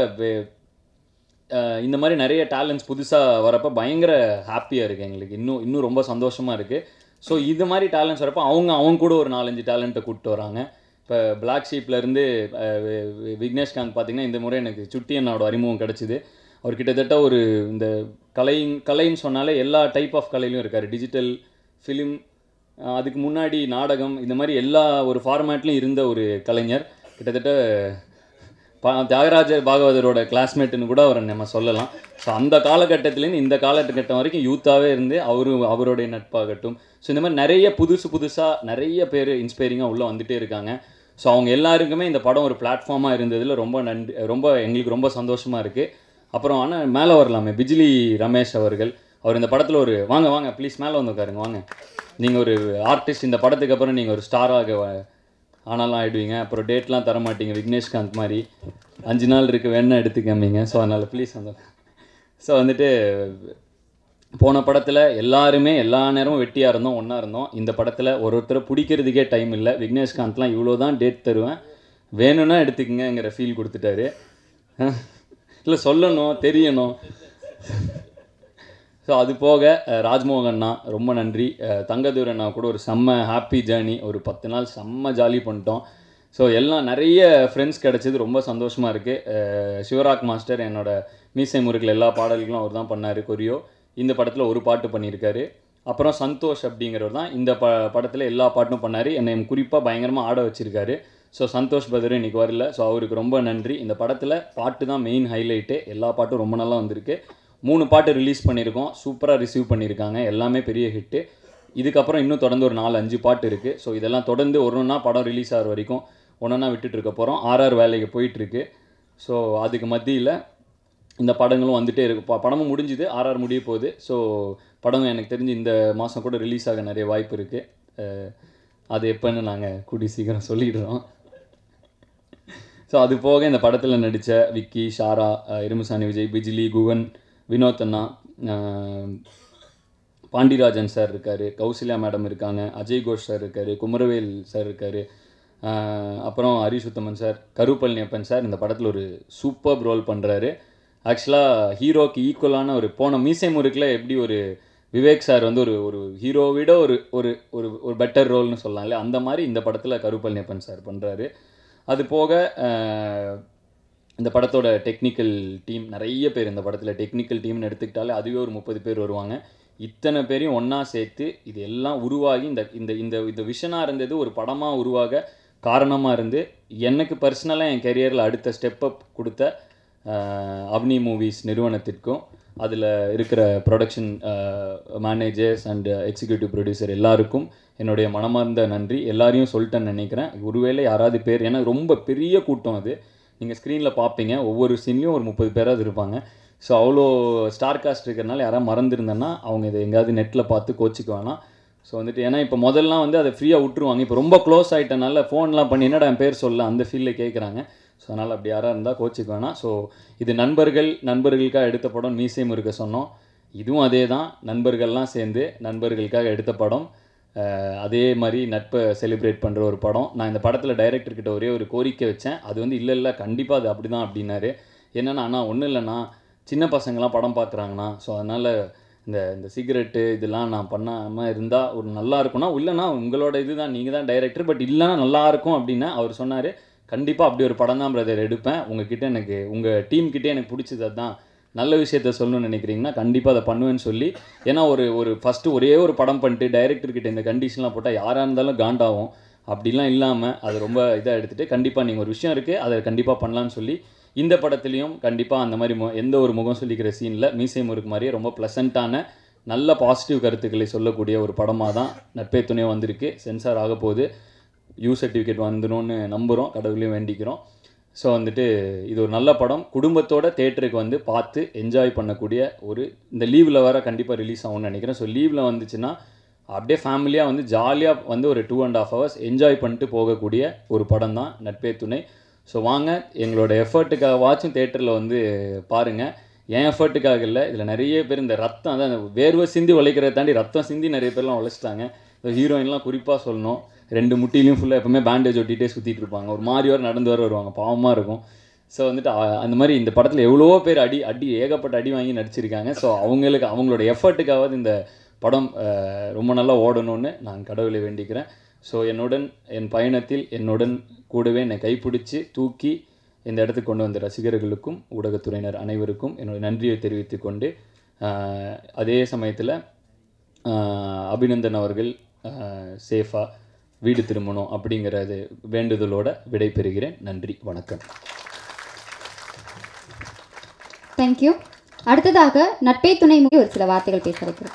[SPEAKER 14] அஹ் இந்த மாதிரி நிறைய டேலண்ட்ஸ் புதுசாக வரப்போ பயங்கர ஹாப்பியாக இருக்குது எங்களுக்கு இன்னும் இன்னும் ரொம்ப சந்தோஷமாக இருக்குது ஸோ இது மாதிரி டேலண்ட்ஸ் வரப்போ அவங்க அவங்க கூட ஒரு நாலஞ்சு டேலண்ட்டை கூப்பிட்டு வராங்க இப்போ பிளாக் ஷீப்லேருந்து விக்னேஷ்காந்த் பார்த்தீங்கன்னா இந்த முறை எனக்கு சுட்டி அண்ணாவோட அறிமுகம் கிடச்சிது அவர் கிட்டத்தட்ட ஒரு இந்த கலை கலைன்னு சொன்னாலே எல்லா டைப் ஆஃப் கலையிலும் இருக்கார் டிஜிட்டல் ஃபிலிம் அதுக்கு முன்னாடி நாடகம் இந்த மாதிரி எல்லா ஒரு ஃபார்மேட்லையும் இருந்த ஒரு கலைஞர் கிட்டத்தட்ட பா தியாகராஜர் பாகவதரோட கிளாஸ்மேட்டுன்னு கூட அவரை நம்ம சொல்லலாம் ஸோ அந்த காலகட்டத்துலேருந்து இந்த காலகட்டம் வரைக்கும் யூத்தாகவே இருந்து அவரு அவருடைய நட்பாகட்டும் ஸோ இந்த மாதிரி நிறைய புதுசு புதுசாக நிறைய பேர் இன்ஸ்பைரிங்காக உள்ளே வந்துட்டே இருக்காங்க ஸோ அவங்க எல்லாருக்குமே இந்த படம் ஒரு பிளாட்ஃபார்மாக இருந்ததில் ரொம்ப நன்றி ரொம்ப எங்களுக்கு ரொம்ப சந்தோஷமாக இருக்குது அப்புறம் ஆனால் மேலே வரலாமே பிஜிலி ரமேஷ் அவர்கள் அவர் இந்த படத்தில் ஒரு வாங்க வாங்க ப்ளீஸ் மேலே வந்து உட்காருங்க வாங்க நீங்கள் ஒரு ஆர்டிஸ்ட் இந்த படத்துக்கு அப்புறம் நீங்கள் ஒரு ஸ்டாராக ஆனாலும் ஆகிடுவீங்க அப்புறம் டேட்லாம் தர மாட்டீங்க விக்னேஷ்காந்த் மாதிரி அஞ்சு நாள் இருக்கு வேணா எடுத்துக்காமீங்க ஸோ அதனால் ப்ளீஸ் அந்த ஸோ வந்துட்டு போன படத்தில் எல்லாருமே எல்லா நேரமும் வெட்டியாக இருந்தோம் ஒன்றா இருந்தோம் இந்த படத்தில் ஒரு ஒருத்தரை பிடிக்கிறதுக்கே டைம் இல்லை விக்னேஷ்காந்த்லாம் இவ்வளோ தான் டேட் தருவேன் வேணும்னா எடுத்துக்கங்கங்கிற ஃபீல் கொடுத்துட்டாரு இல்லை சொல்லணும் தெரியணும் ஸோ அது போக அஹ், ராஜ்மோகன்னா ரொம்ப நன்றி அஹ், தங்கதூர் அண்ணா கூட ஒரு செம்ம ஹாப்பி ஜேர்னி ஒரு பத்து நாள் செம்ம ஜாலி பண்ணிட்டோம் ஸோ எல்லாம் நிறைய ஃப்ரெண்ட்ஸ் கிடச்சது ரொம்ப சந்தோஷமாக இருக்குது சிவராக் மாஸ்டர் என்னோட மீசை முருகில் எல்லா பாடல்களும் அவர் தான் பண்ணார் கொரியோ இந்த படத்தில் ஒரு பாட்டு பண்ணியிருக்காரு அப்புறம் சந்தோஷ் அப்படிங்கிறவர் தான் இந்த ப படத்தில் எல்லா பாட்டும் பண்ணார் என்னை குறிப்பாக பயங்கரமாக ஆட வச்சிருக்காரு ஸோ சந்தோஷ் பத்ரு இன்னைக்கு வரல ஸோ அவருக்கு ரொம்ப நன்றி இந்த படத்தில் பாட்டு தான் மெயின் ஹைலைட்டு எல்லா பாட்டும் ரொம்ப நல்லா வந்திருக்கு மூணு பாட்டு ரிலீஸ் பண்ணியிருக்கோம் சூப்பராக ரிசீவ் பண்ணியிருக்காங்க எல்லாமே பெரிய ஹிட்டு இதுக்கப்புறம் இன்னும் தொடர்ந்து ஒரு நாலு அஞ்சு பாட்டு இருக்குது ஸோ இதெல்லாம் தொடர்ந்து ஒரு ஒன்றா படம் ரிலீஸ் ஆகிற வரைக்கும் ஒன்றா விட்டுட்டு இருக்க போகிறோம் ஆர்ஆர் வேலைக்கு போயிட்டுருக்கு ஸோ அதுக்கு மத்தியில் இந்த படங்களும் வந்துட்டே இருக்கு ப- படமும் முடிஞ்சுது ஆர்ஆர் முடிய போகுது ஸோ படம் எனக்கு தெரிஞ்சு இந்த மாதம் கூட ரிலீஸ் ஆக நிறைய வாய்ப்பு இருக்குது அது எப்போன்னு நாங்கள் கூடி சீக்கிரம் சொல்லிடுறோம் ஸோ அது போக இந்த படத்தில் நடித்த விக்கி ஷாரா அஹ், இருமுசாணி விஜய் பிஜிலி குகன் வினோத் அண்ணா அஹ், பாண்டிராஜன் சார் இருக்கார் கௌசல்யா மேடம் இருக்காங்க அஜய் கோஷ் சார் இருக்கார் குமரவேல் சார் இருக்கார் அப்புறம் ஹரிஷ் உத்தமன் சார் கருப்பழனியப்பன் சார் இந்த படத்தில் ஒரு சூப்பர் ரோல் பண்ணுறாரு ஆக்சுவலாக ஹீரோக்கு ஈக்குவலான ஒரு போன மீசை முறுக்கில் எப்படி ஒரு விவேக் சார் வந்து ஒரு ஒரு ஹீரோவை விட ஒரு ஒரு ஒரு ஒரு பெட்டர் ரோல்னு சொல்லலாம்ல அந்த மாதிரி இந்த படத்தில் கருப்பழனியப்பன் சார் பண்ணுறாரு அது போக அஹ், இந்த படத்தோட டெக்னிக்கல் டீம் நிறைய பேர் இந்த படத்தில் டெக்னிக்கல் டீம்னு எடுத்துக்கிட்டாலே அதுவே ஒரு முப்பது பேர் வருவாங்க இத்தனை பேரையும் ஒன்றா சேர்த்து இது எல்லாம் உருவாகி இந்த இந்த இந்த இந்த விஷனாக இருந்தது ஒரு படமாக உருவாக காரணமாக இருந்து எனக்கு பர்சனலாக என் கெரியரில் அடுத்த ஸ்டெப் அப் கொடுத்த அஹ், அவ்னி மூவிஸ் நிறுவனத்திற்கும் அதில் இருக்கிற production managers and executive producer எல்லாருக்கும் என்னுடைய மனமார்ந்த நன்றி எல்லாரையும் சொல்லிட்டேன்னு நினைக்கிறேன் ஒருவேளை யாராவது பேர் ஏன்னா ரொம்ப பெரிய கூட்டம் அது நீங்கள் ஸ்க்ரீனில் பார்ப்பீங்க ஒவ்வொரு சீன்லேயும் ஒரு முப்பது பேராவது இருப்பாங்க ஸோ அவ்வளோ ஸ்டார் காஸ்ட் இருக்கிறனால யாராவது மறந்துருந்தேன்னா அவங்க இதை எங்கேயாவது நெட்டில் பார்த்து கோச்சிக்க வேணாம் ஸோ வந்துட்டு ஏன்னா இப்போ முதல்லாம் வந்து அதை ஃப்ரீயாக விட்டுருவாங்க இப்போ ரொம்ப க்ளோஸ் ஆகிட்டனால ஃபோன்லாம் பண்ணி என்னடா என் பேர் சொல்ல அந்த ஃபீல்டில் கேட்குறாங்க ஸோ அதனால் அப்படி யாராக இருந்தால் கோச்சிக்க வேணாம் ஸோ இது நண்பர்கள் நண்பர்களுக்காக எடுத்த படம் மீசையும் இருக்க சொன்னோம் இதுவும் அதே தான் நண்பர்கள்லாம் சேர்ந்து நண்பர்களுக்காக எடுத்த படம் அஹ், அதே மாதிரி நட்பை செலிப்ரேட் பண்ணுற ஒரு படம் நான் இந்த படத்தில் டைரக்டர் கிட்ட ஒரே ஒரு கோரிக்கை வச்சேன் அது வந்து இல்லை இல்லை கண்டிப்பாக அது அப்படி தான் அப்படின்னாரு என்னென்னா அண்ணா ஒன்றும் இல்லைண்ணா சின்ன பசங்களாம் படம் பார்க்குறாங்கண்ணா ஸோ அதனால் இந்த இந்த சிகரெட்டு இதெல்லாம் நான் பண்ணாமல் இருந்தால் ஒரு நல்லா இருக்கும்னா இல்லைண்ணா உங்களோட இதுதான் நீங்கள் தான் டைரக்டர் பட் இல்லைன்னா நல்லா இருக்கும் அப்படின்னா அவர் சொன்னார் கண்டிப்பாக அப்படி ஒரு படம் தான் பிரதர் எடுப்பேன் உங்ககிட்ட எனக்கு உங்கள் டீம் கிட்டே எனக்கு பிடிச்சது அதான் நல்ல விஷயத்த சொல்லணும்னு நினைக்கிறீங்கன்னா கண்டிப்பாக அதை பண்ணுவேன்னு சொல்லி ஏன்னா ஒரு ஒரு ஃபஸ்ட்டு ஒரே ஒரு படம் பண்ணிட்டு டைரக்டர் கிட்ட இந்த கண்டிஷன்லாம் போட்டால் யாராக இருந்தாலும் காண்டாகும் அப்படிலாம் இல்லாமல் அது ரொம்ப இதாக எடுத்துகிட்டு கண்டிப்பாக நீங்கள் ஒரு விஷயம் இருக்குது அதை கண்டிப்பாக பண்ணலான்னு சொல்லி இந்த படத்துலையும் கண்டிப்பாக அந்த மாதிரி மு- எந்த ஒரு முகம் சொல்லிக்கிற சீனில் மீசை முறுக்கு மாதிரியே ரொம்ப ப்ளசண்ட்டான நல்ல பாசிட்டிவ் கருத்துக்களை சொல்லக்கூடிய ஒரு படமாக தான் நட்பே துணை வந்திருக்கு சென்சார் ஆக போகுது யூ சர்டிஃபிகேட் வந்துடும்னு நம்புகிறோம் கடவுளையும் வேண்டிக்கிறோம் ஸோ வந்துட்டு இது ஒரு நல்ல படம் குடும்பத்தோட தேட்டருக்கு வந்து பார்த்து என்ஜாய் பண்ணக்கூடிய ஒரு இந்த லீவில் வர கண்டிப்பாக ரிலீஸ் ஆகும்னு நினைக்கிறேன் ஸோ லீவில் வந்துச்சுன்னா அப்படியே ஃபேமிலியாக வந்து ஜாலியாக வந்து ஒரு two and half hours enjoy பண்ணிட்டு போகக்கூடிய ஒரு படம் தான் நட்பே துணை ஸோ வாங்க எங்களோட எஃபர்ட்டுக்காக வாச்சும் தேட்டரில் வந்து பாருங்கள் என் எஃபர்ட்டுக்காக இல்லை இதில் நிறைய பேர் இந்த ரத்தம் அதான் இந்த வேர்வை சிந்தி உழைக்கிறத தாண்டி ரத்தம் சிந்தி நிறைய பேர்லாம் உழைச்சிட்டாங்க இந்த ஹீரோயின்லாம் குறிப்பாக சொல்லணும் ரெண்டு முட்டிலையும் ஃபுல்லாக எப்பவுமே பேண்டேஜ் ஒட்டிகிட்டே சுற்றிட்டு இருப்பாங்க ஒரு மாதிரி வர நடந்து வர வருவாங்க பாவமாக இருக்கும் ஸோ வந்துட்டு அ- அந்த மாதிரி இந்த படத்தில் எவ்வளோ பேர் அடி அடி ஏகப்பட்ட அடி வாங்கி நடிச்சிருக்காங்க ஸோ அவங்களுக்கு அவங்களோட எஃபர்ட்டுக்காவது இந்த படம் அஹ், ரொம்ப நல்லா ஓடணும்னு நான் கடவுளை வேண்டிக்கிறேன் ஸோ என்னுடன் என் பயணத்தில் என்னுடன் கூடவே என்னை கைப்பிடிச்சு தூக்கி இந்த இடத்துக்கு கொண்டு வந்த ரசிகர்களுக்கும் ஊடகத்துறையினர் அனைவருக்கும் என்னுடைய நன்றியை தெரிவித்துக் கொண்டு அஹ், அதே சமயத்தில் அபிநந்தன் அவர்கள் சேஃபாக வீடு திரும்பணும் அப்படிங்கிறது வேண்டுதலோட விடைபெறுகிறேன் நன்றி வணக்கம்
[SPEAKER 1] தேங்க்யூ அடுத்ததாக நட்பே துணை மூவி ஒரு சில வார்த்தைகள் பேச வைக்கிறேன்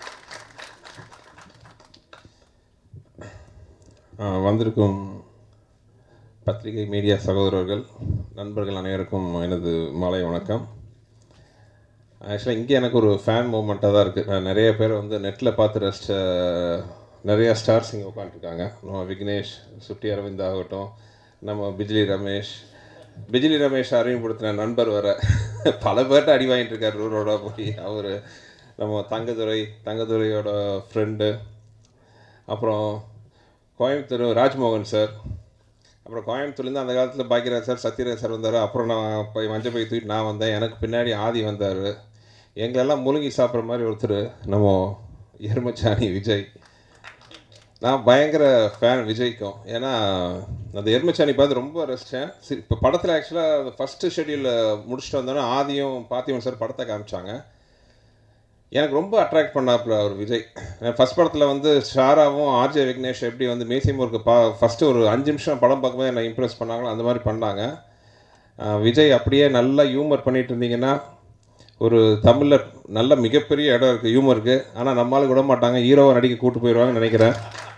[SPEAKER 15] ஆஹ் வந்திருக்கும் பத்திரிகை மீடியா சகோதரர்கள் நண்பர்கள் அனைவருக்கும் எனது மாலை வணக்கம் ஆக்சுவலாக இங்கே எனக்கு ஒரு ஃபேன் மூமெண்ட்டாக தான் இருக்குது நான் நிறைய பேர் வந்து நெட்டில் பார்த்து ரசித்த நிறையா ஸ்டார்ஸ் இங்கே உட்காந்துருக்காங்க நம்ம விக்னேஷ் சுட்டி அரவிந்த் ஆகட்டும் நம்ம பிஜ்லி ரமேஷ் பிஜ்லி ரமேஷ் அறிமுகப்படுத்தின நண்பர் வர பல பேர்ட்ட அடி வாங்கிட்டு இருக்கார் ரூரோட போய் அவர் நம்ம தங்கதுரை தங்கதுரையோட ஃப்ரெண்டு அப்புறம் கோயம்புத்தூர் ராஜ்மோகன் சார் அப்புறம் கோயம்புத்தூர்லேருந்து அந்த காலத்தில் பாக்கியராஜ் சார் சத்யராஜ் சார் வந்தார் அப்புறம் நான் போய் மஞ்சள் பை தூக்கிட்டு நான் வந்தேன் எனக்கு பின்னாடி ஆதி வந்தார் எங்களெல்லாம் முழுங்கி சாப்பிட்ற மாதிரி ஒருத்தர் நம்ம எருமச்சாணி விஜய் நான் பயங்கர ஃபேன் விஜய்க்கும் ஏன்னா அந்த எருமச்சாணி பார்த்து ரொம்ப ரசித்தேன் இப்போ படத்தில் ஆக்சுவலாக ஃபஸ்ட்டு ஷெட்யூலில் முடிச்சுட்டு வந்தோன்னே ஆதியும் பாத்தியவன் சார் படத்தை காமிச்சாங்க எனக்கு ரொம்ப அட்ராக்ட் பண்ணாப்புல அவர் விஜய் ஃபஸ்ட் படத்தில் வந்து ஷாராவும் ஆர்ஜே விக்னேஷ் எப்படி வந்து மேசிமூருக்கு பா ஃபஸ்ட்டு ஒரு அஞ்சு நிமிஷம் படம் பார்க்கும்போது என்னை இம்ப்ரெஸ் பண்ணாங்களோ அந்த மாதிரி பண்ணாங்க அஹ் விஜய் அப்படியே நல்லா ஹியூமர் பண்ணிட்டு இருந்தீங்கன்னா ஒரு தமிழில் நல்ல மிகப்பெரிய இடம் இருக்குது ஹியூமருக்கு ஆனால் நம்மளால விட மாட்டாங்க ஹீரோவை நடிக்க கூட்டு போயிடுவாங்கன்னு நினைக்கிறேன்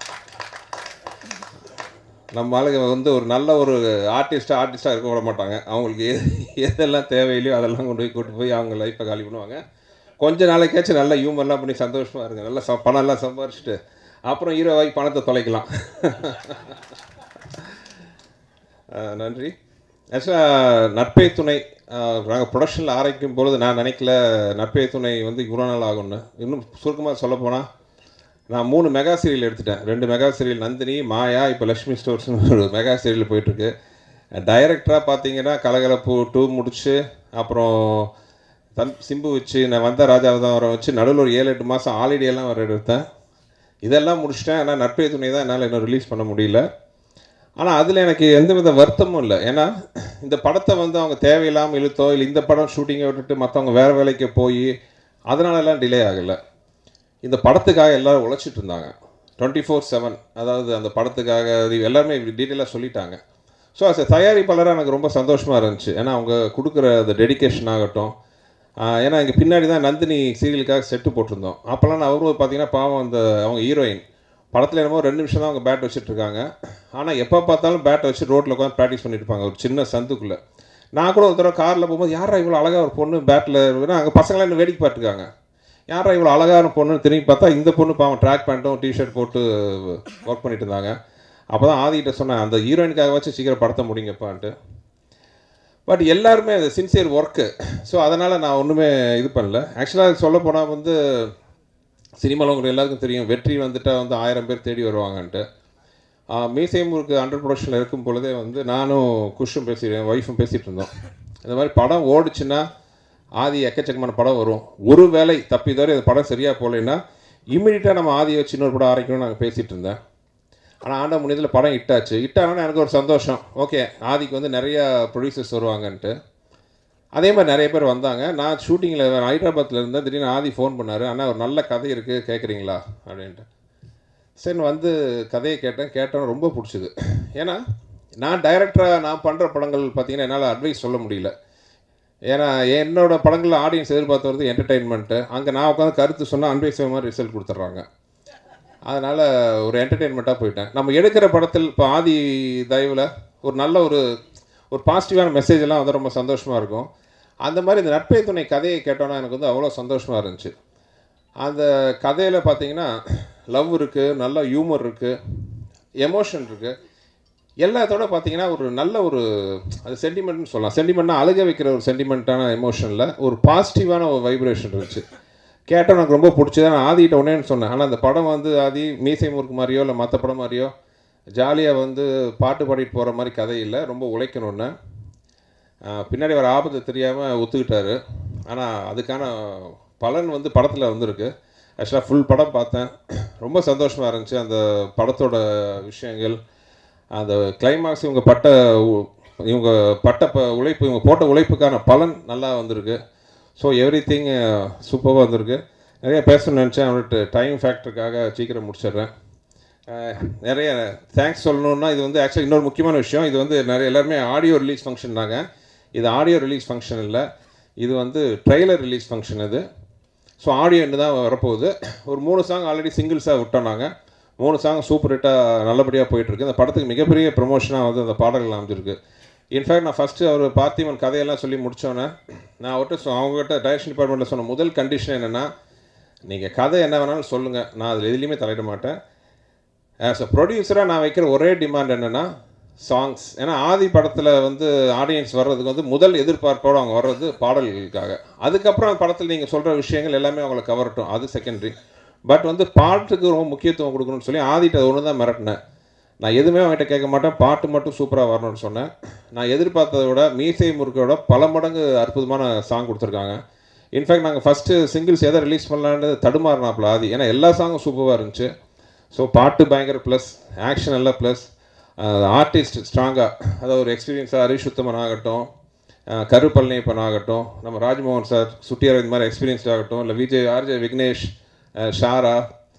[SPEAKER 15] நம்ம ஆளுங்க வந்து ஒரு நல்ல ஒரு ஆர்டிஸ்ட்டாக ஆர்டிஸ்ட்டாக இருக்க விட மாட்டாங்க அவங்களுக்கு எது எதெல்லாம் தேவையில்லையோ அதெல்லாம் கொண்டு போய் கூட்டு போய் அவங்க லைஃப்பை காலி பண்ணுவாங்க கொஞ்ச நாளைக்காச்சும் நல்ல ஹியூமர்லாம் பண்ணி சந்தோஷமாக இருங்க நல்லா ச பணம்லாம் சம்பாரிச்சிட்டு அப்புறம் ஹீரோவாகி பணத்தை தொலைக்கலாம் அஹ் நன்றி ஆக்சுவலாக நட்பே துணை நாங்கள் ப்ரொடக்ஷனில் ஆரம்பிக்கும் பொழுது நான் நினைக்கல நட்பே துணை வந்து இவ்வளோ நாள் ஆகும்னு இன்னும் சுருக்கமாக சொல்லப்போனால் நான் மூணு மெகா சீரியல் எடுத்துட்டேன் ரெண்டு மெகா சீரியல் நந்தினி மாயா இப்போ லக்ஷ்மி ஸ்டோர்ஸ்னு ஒரு மெகா சீரியல் போயிட்டுருக்கு டைரக்டராக பார்த்தீங்கன்னா கலகலப்பு டூ முடிச்சு அப்புறம் தன் சிம்பு வச்சு நான் வந்த ராஜாவதான் வர வச்சு நடுவில் ஒரு ஏழு எட்டு மாதம் ஹாலிடேலாம் வர எடுத்தேன் இதெல்லாம் முடிச்சிட்டேன் ஆனால் நட்பே துணை தான் என்னால் இன்னும் ரிலீஸ் பண்ண முடியல ஆனால் அதில் எனக்கு எந்த வித வருத்தமும் இல்லை ஏன்னா இந்த படத்தை வந்து அவங்க தேவையில்லாமல் இழுத்தோ இல்லை இந்த படம் ஷூட்டிங்கை விட்டுட்டு மற்றவங்க வேறு வேலைக்கு போய் அதனாலலாம் டிலே ஆகலை இந்த படத்துக்காக எல்லாரும் உழைச்சிட்டு இருந்தாங்க டுவெண்ட்டி ஃபோர் செவன் அதாவது அந்த படத்துக்காக இது எல்லாருமே டீட்டெயிலாக சொல்லிட்டாங்க ஸோ அஸ் தயாரிப்பாளராக எனக்கு ரொம்ப சந்தோஷமாக இருந்துச்சு ஏன்னா அவங்க கொடுக்குற அந்த டெடிகேஷன் ஆகட்டும் ஆஹ் ஏன்னா இங்கே பின்னாடி தான் நந்தினி சீரியலுக்காக செட்டு போட்டிருந்தோம் அப்போல்லாம் நான் அவரும் பார்த்தீங்கன்னா பாவம் அந்த அவங்க ஹீரோயின் படத்தில் என்னமோ ரெண்டு நிமிஷம் தான் அவங்க பேட் வச்சுட்டு இருக்காங்க ஆனால் எப்போ பார்த்தாலும் பேட்டை வச்சு ரோட்டில் உட்காந்து ப்ராக்டிஸ் பண்ணிட்டு இருப்பாங்க ஒரு சின்ன சந்துக்குள்ளே நான் கூட ஒரு தடவை காரில் போகும்போது யாரா இவ்வளோ அழகாக ஒரு பொண்ணு பேட்டில் அங்கே பசங்களாம் இன்னும் வேடிக்கை பார்த்துருக்காங்க யாரா இவ்வளோ அழகான பொண்ணுன்னு திரும்பி பார்த்தா இந்த பொண்ணு பாவம் ட்ராக் பேண்ட்டும் டிஷர்ட் போட்டு ஒர்க் பண்ணிட்டு இருந்தாங்க அப்போ தான் ஆதிகிட்ட சொன்னேன் அந்த ஹீரோயினுக்காக வச்சு சீக்கிரம் படத்தை முடிங்கப்பான்ட்டு பட் எல்லாருமே அது சின்சியர் ஒர்க்கு ஸோ அதனால் நான் ஒன்றுமே இது பண்ணல ஆக்சுவலாக சொல்ல போனால் வந்து சினிமாவில் உங்களுக்கு எல்லாருக்கும் தெரியும் வெற்றி வந்துட்டால் வந்து ஆயிரம் பேர் தேடி வருவாங்கன்ட்டு மீசைமூருக்கு அண்டர் ப்ரொடக்ஷனில் இருக்கும் பொழுதே வந்து நானும் குஷும் பேசிடுவேன் ஒய்ஃபும் பேசிகிட்டு இருந்தோம் இந்த மாதிரி படம் ஓடுச்சுன்னா ஆதி எக்கச்சக்கமான படம் வரும் ஒரு வேலை தப்பி தவிர இந்த படம் சரியாக போகலைன்னா இம்மிடியட்டாக நம்ம ஆதியை வச்சு இன்னொரு படம் ஆரம்பிக்கணும்னு நாங்கள் பேசிகிட்டு இருந்தேன் ஆனால் ஆண்ட முனியத்தில் படம் இட்டாச்சு இட்டாங்கன்னா எனக்கு ஒரு சந்தோஷம் ஓகே ஆதிக்கு வந்து நிறையா ப்ரொடியூசர்ஸ் வருவாங்கன்ட்டு அதே மாதிரி நிறைய பேர் வந்தாங்க நான் ஷூட்டிங்கில் ஹைதராபாத்தில் இருந்தேன் திடீர்னு ஆதி ஃபோன் பண்ணார் அண்ணா ஒரு நல்ல கதை இருக்குது கேட்குறீங்களா அப்படின்ட்டு சரி வந்து கதையை கேட்டேன் கேட்டேன் ரொம்ப பிடிச்சிது ஏன்னா நான் டைரக்டராக நான் பண்ணுற படங்கள் பார்த்தீங்கன்னா என்னால் அட்வைஸ் சொல்ல முடியல ஏன்னா என்னோட படங்களில் ஆடியன்ஸ் எதிர்பார்த்து வருது என்டர்டெயின்மெண்ட்டு அங்கே நான் உட்காந்து கருத்து சொன்னால் அட்வைஸ் மாதிரி ரிசல்ட் கொடுத்துட்றாங்க அதனால் ஒரு என்டர்டெயின்மெண்ட்டாக போயிட்டேன் நம்ம எடுக்கிற படத்தில் இப்போ ஆதி தயவில் ஒரு நல்ல ஒரு ஒரு பாசிட்டிவான மெசேஜ் எல்லாம் வந்து ரொம்ப சந்தோஷமாக இருக்கும் அந்த மாதிரி இந்த நட்பை துணை கதையை கேட்டோன்னா எனக்கு வந்து அவ்வளோ சந்தோஷமாக இருந்துச்சு அந்த கதையில் பார்த்தீங்கன்னா லவ் இருக்குது நல்ல ஹியூமர் இருக்குது எமோஷன் இருக்குது எல்லாத்தோட பார்த்தீங்கன்னா ஒரு நல்ல ஒரு அது சென்டிமெண்ட்னு சொல்லலாம் சென்டிமெண்ட்னா அழுக வைக்கிற ஒரு சென்டிமெண்ட்டான எமோஷனில் ஒரு பாசிட்டிவான ஒரு வைப்ரேஷன் இருந்துச்சு கேட்டால் எனக்கு ரொம்ப பிடிச்சது நான் ஆதிகிட்ட ஒன்றேன்னு சொன்னேன் ஆனால் அந்த படம் வந்து ஆதி மீசை முறுக்கு மாதிரியோ இல்லை மற்ற படம் மாதிரியோ ஜாலியாக வந்து பாட்டு பாடிட்டு போகிற மாதிரி கதை இல்லை ரொம்ப உழைக்கணுன்னு ஆஹ் பின்னாடி வர ஆபத்து தெரியாமல் ஒத்துக்கிட்டாரு ஆனால் அதுக்கான பலன் வந்து படத்தில் வந்திருக்கு ஆக்சுவலாக ஃபுல் படம் பார்த்தேன் ரொம்ப சந்தோஷமாக இருந்துச்சு அந்த படத்தோட விஷயங்கள் அந்த கிளைமாக்ஸ் இவங்க பட்ட உ- இவங்க பட்ட ப உழைப்பு இவங்க போட்ட உழைப்புக்கான பலன் நல்லா வந்திருக்கு ஸோ எவ்ரி திங் சூப்பராக வந்திருக்கு நிறைய பேசணும்னு நினச்சேன் அவர்கிட்ட டைம் ஃபேக்டருக்காக சீக்கிரம் முடிச்சிடுறேன் அஹ் நிறைய தேங்க்ஸ் சொல்லணுன்னா இது வந்து ஆக்சுவலி இன்னொரு முக்கியமான விஷயம் இது வந்து நிறைய எல்லாருமே ஆடியோ ரிலீஸ் ஃபங்க்ஷன் தாங்க இது ஆடியோ ரிலீஸ் ஃபங்க்ஷன் இல்லை இது வந்து ட்ரெய்லர் ரிலீஸ் ஃபங்க்ஷன் இது ஸோ ஆடியோ இன்னும் தான் வரப்போகுது ஒரு மூணு சாங் ஆல்ரெடி சிங்கிள்ஸாக விட்டோம் நாங்கள் மூணு சாங் சூப்பர் ஹிட்டாக நல்லபடியாக போயிட்டுருக்கு இந்த படத்துக்கு மிகப்பெரிய ப்ரொமோஷனாக வந்து அந்த பாடல்கள் அமைஞ்சிருக்கு இன்ஃபேக்ட் நான் ஃபஸ்ட்டு அவர் பார்த்திபன் கதையெல்லாம் சொல்லி முடித்தோன்னே நான் அவர்கிட்ட சொ அவங்ககிட்ட டைரக்ஷன் டிபார்ட்மெண்ட்டில் சொன்ன முதல் கண்டிஷன் என்னென்னா நீங்கள் கதை என்ன வேணாலும் சொல்லுங்கள் நான் அதில் எதுலேயுமே தலையிட மாட்டேன் ஆஸ் அ ப்ரொடியூசராக நான் வைக்கிற ஒரே டிமாண்ட் என்னென்னா சாங்ஸ் ஏன்னா ஆதி படத்தில் வந்து ஆடியன்ஸ் வர்றதுக்கு வந்து முதல் எதிர்பார்ப்போடு அவங்க வர்றது பாடல்களுக்காக அதுக்கப்புறம் படத்தில் நீங்கள் சொல்கிற விஷயங்கள் எல்லாமே அவங்களை கவரட்டும் அது செகண்டரி பட் வந்து பாட்டுக்கு ரொம்ப முக்கியத்துவம் கொடுக்கணும்னு சொல்லி ஆதிட்ட ஒன்று தான் மிரட்டினேன் நான் எதுவுமே அவன்கிட்ட கேட்க மாட்டேன் பாட்டு மட்டும் சூப்பராக வரணும்னு சொன்னேன் நான் எதிர்பார்த்ததை விட மீசை முறுக்கோட பல மடங்கு அற்புதமான சாங் கொடுத்துருக்காங்க இன்ஃபேக்ட் நாங்கள் ஃபஸ்ட்டு சிங்கிள்ஸ் எதை ரிலீஸ் பண்ணலான்னு தடுமாறினாப்புல ஆதி ஏன்னா எல்லா சாங்கும் சூப்பராக இருந்துச்சு ஸோ பாட்டு பயங்கர ப்ளஸ் ஆக்ஷன் எல்லாம் ப்ளஸ் ஆர்டிஸ்ட் ஸ்ட்ராங்காக அதாவது ஒரு எக்ஸ்பீரியன்ஸாக ஹரிஷ் உத்தமன் ஆகட்டும் அஹ் கரு பழனியப்பன் ஆகட்டும் நம்ம ராஜ்மோகன் சார் சுட்டியார் இந்த மாதிரி எக்ஸ்பீரியன்ஸ்ட் ஆகட்டும் இல்லை விஜய் ஆர்ஜே விக்னேஷ் அஹ் ஷாரா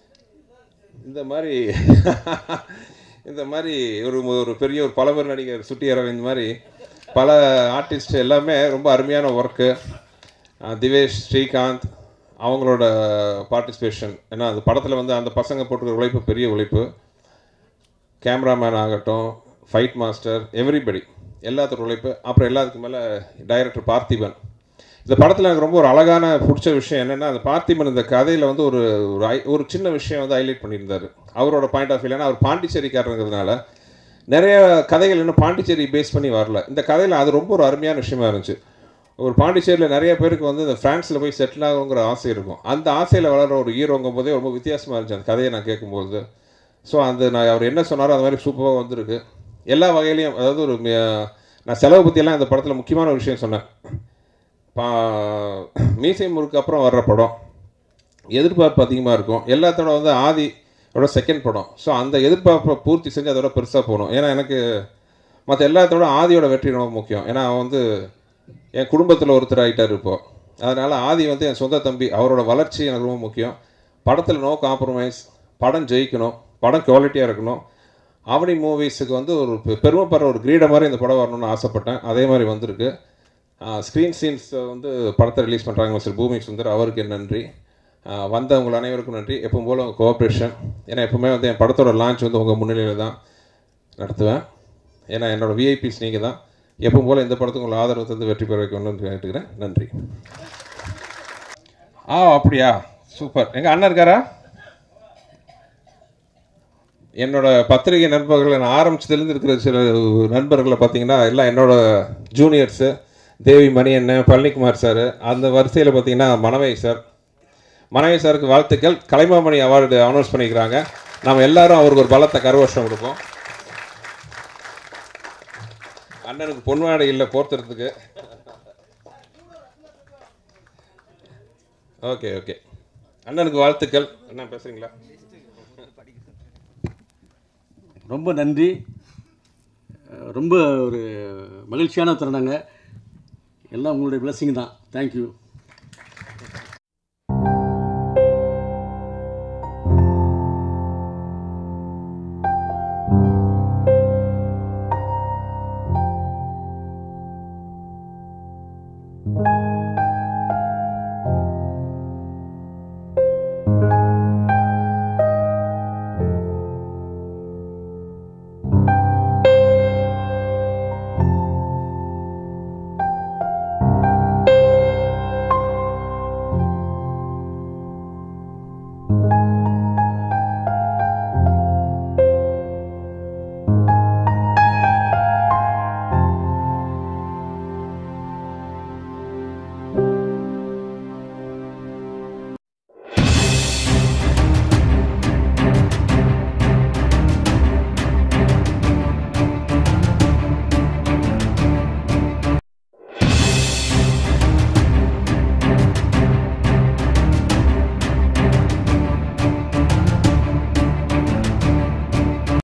[SPEAKER 15] இந்த மாதிரி இந்த மாதிரி ஒரு ஒரு பெரிய ஒரு பலவர் நடிகர் சுட்டி அரவிந்த் மாதிரி பல ஆர்டிஸ்ட் எல்லாமே ரொம்ப அருமையான ஒர்க்கு திவேஷ் ஸ்ரீகாந்த் அவங்களோட பார்ட்டிசிபேஷன் ஏன்னா அந்த படத்தில் வந்து அந்த பசங்க போட்டுக்கிற உழைப்பு பெரிய உழைப்பு கேமராமேன் ஆகட்டும் ஃபைட் மாஸ்டர் எவ்ரிபடி எல்லாத்தோட உழைப்பு அப்புறம் எல்லாத்துக்கும் மேலே டைரக்டர் பார்த்திபன் இந்த படத்தில் எனக்கு ரொம்ப ஒரு அழகான பிடிச்ச விஷயம் என்னென்னா அந்த பார்த்திபன் இந்த கதையில் வந்து ஒரு ஒரு ஐ- ஒரு சின்ன விஷயம் வந்து ஹைலைட் பண்ணியிருந்தார் அவரோட பாயிண்ட் ஆஃப் வியூ அவர் பாண்டிச்சேரிக்காரங்கிறதுனால நிறைய கதைகள் இன்னும் பாண்டிச்சேரி பேஸ் பண்ணி வரல இந்த கதையில் அது ரொம்ப ஒரு அருமையான விஷயமா இருந்துச்சு ஒரு பாண்டிச்சேரியில் நிறைய பேருக்கு வந்து இந்த ஃப்ரான்ஸில் போய் செட்டில் ஆகுங்கிற ஆசை இருக்கும் அந்த ஆசையில் வளர ஒரு ஹீரோங்கும் போதே ரொம்ப வித்தியாசமாக இருந்துச்சு அந்த கதையை நான் கேட்கும்போது ஸோ அந்த நான் அவர் என்ன சொன்னாரோ அந்த மாதிரி சூப்பராக வந்திருக்கு எல்லா வகையிலையும் அதாவது ஒரு மி- நான் செலவு பற்றியெல்லாம் இந்த படத்தில் முக்கியமான ஒரு விஷயம் சொன்னேன் பா மீசை முறுக்கு அப்புறம் வர்ற படம் எதிர்பார்ப்பு அதிகமாக இருக்கும் எல்லாத்தோட வந்து ஆதியோட செகண்ட் படம் ஸோ அந்த எதிர்பார்ப்பை பூர்த்தி செஞ்சு அதோட பெருசாக போகணும் ஏன்னா எனக்கு மற்ற எல்லாத்தோட ஆதியோட வெற்றி ரொம்ப முக்கியம் ஏன்னா அவன் வந்து என் குடும்பத்தில் ஒருத்தர் ஆகிட்டார் இப்போ அதனால் ஆதி வந்து என் சொந்த தம்பி அவரோட வளர்ச்சி எனக்கு ரொம்ப முக்கியம் படத்தில் நோ காம்ப்ரமைஸ் படம் ஜெயிக்கணும் படம் குவாலிட்டியாக இருக்கணும் அவனி மூவிஸுக்கு வந்து ஒரு பெ- பெருமைப்படுற ஒரு கிரீட மாதிரி இந்த படம் வரணும்னு ஆசைப்பட்டேன் அதே மாதிரி வந்திருக்கு ஸ்க்ரீன் சீன்ஸ் வந்து படத்தை ரிலீஸ் பண்ணுறாங்க மிஸ்டர் பூமி சுந்தர் அவருக்கு என் நன்றி ஆஹ் வந்தவங்க அனைவருக்கும் நன்றி எப்பவும் போல் உங்கள் கோஆப்ரேஷன் ஏன்னா எப்பவுமே வந்து என் படத்தோட லான்ச் வந்து உங்கள் முன்னிலையில் தான் நடத்துவேன் ஏன்னா என்னோட விஐபிஸ் நீங்கள் தான் எப்பவும் போல் இந்த படத்துக்கு உங்கள் ஆதரவு தந்து வெற்றி பெற வைக்கணும்னு கேட்டுக்கிறேன் நன்றி ஆ அப்படியா சூப்பர் எங்கள் அண்ணன் இருக்காரா என்னோட பத்திரிகை நண்பர்களை நான் ஆரம்பிச்சதுலேருந்து இருக்கிற சில நண்பர்களை பார்த்தீங்கன்னா எல்லாம் என்னோட ஜூனியர்ஸு தேவி மணி அண்ணன் பழனிக்குமார் சார் அந்த வரிசையில் பார்த்தீங்கன்னா மணவை சார் மணவை சாருக்கு வாழ்த்துக்கள் கலைமாமணி அவார்டு அனௌன்ஸ் பண்ணிக்கிறாங்க நாம் எல்லாரும் அவருக்கு ஒரு பலத்த கரவர்ஷம் கொடுப்போம் அண்ணனுக்கு பொன்வாடை இல்லை போர்த்துறதுக்கு ஓகே ஓகே அண்ணனுக்கு வாழ்த்துக்கள் அண்ணா பேசுறீங்களா
[SPEAKER 16] ரொம்ப நன்றி அஹ் ரொம்ப ஒரு மகிழ்ச்சியான தருணங்க எல்லாம் உங்களுடைய blessing தான் தேங்க்யூ
[SPEAKER 17] thank you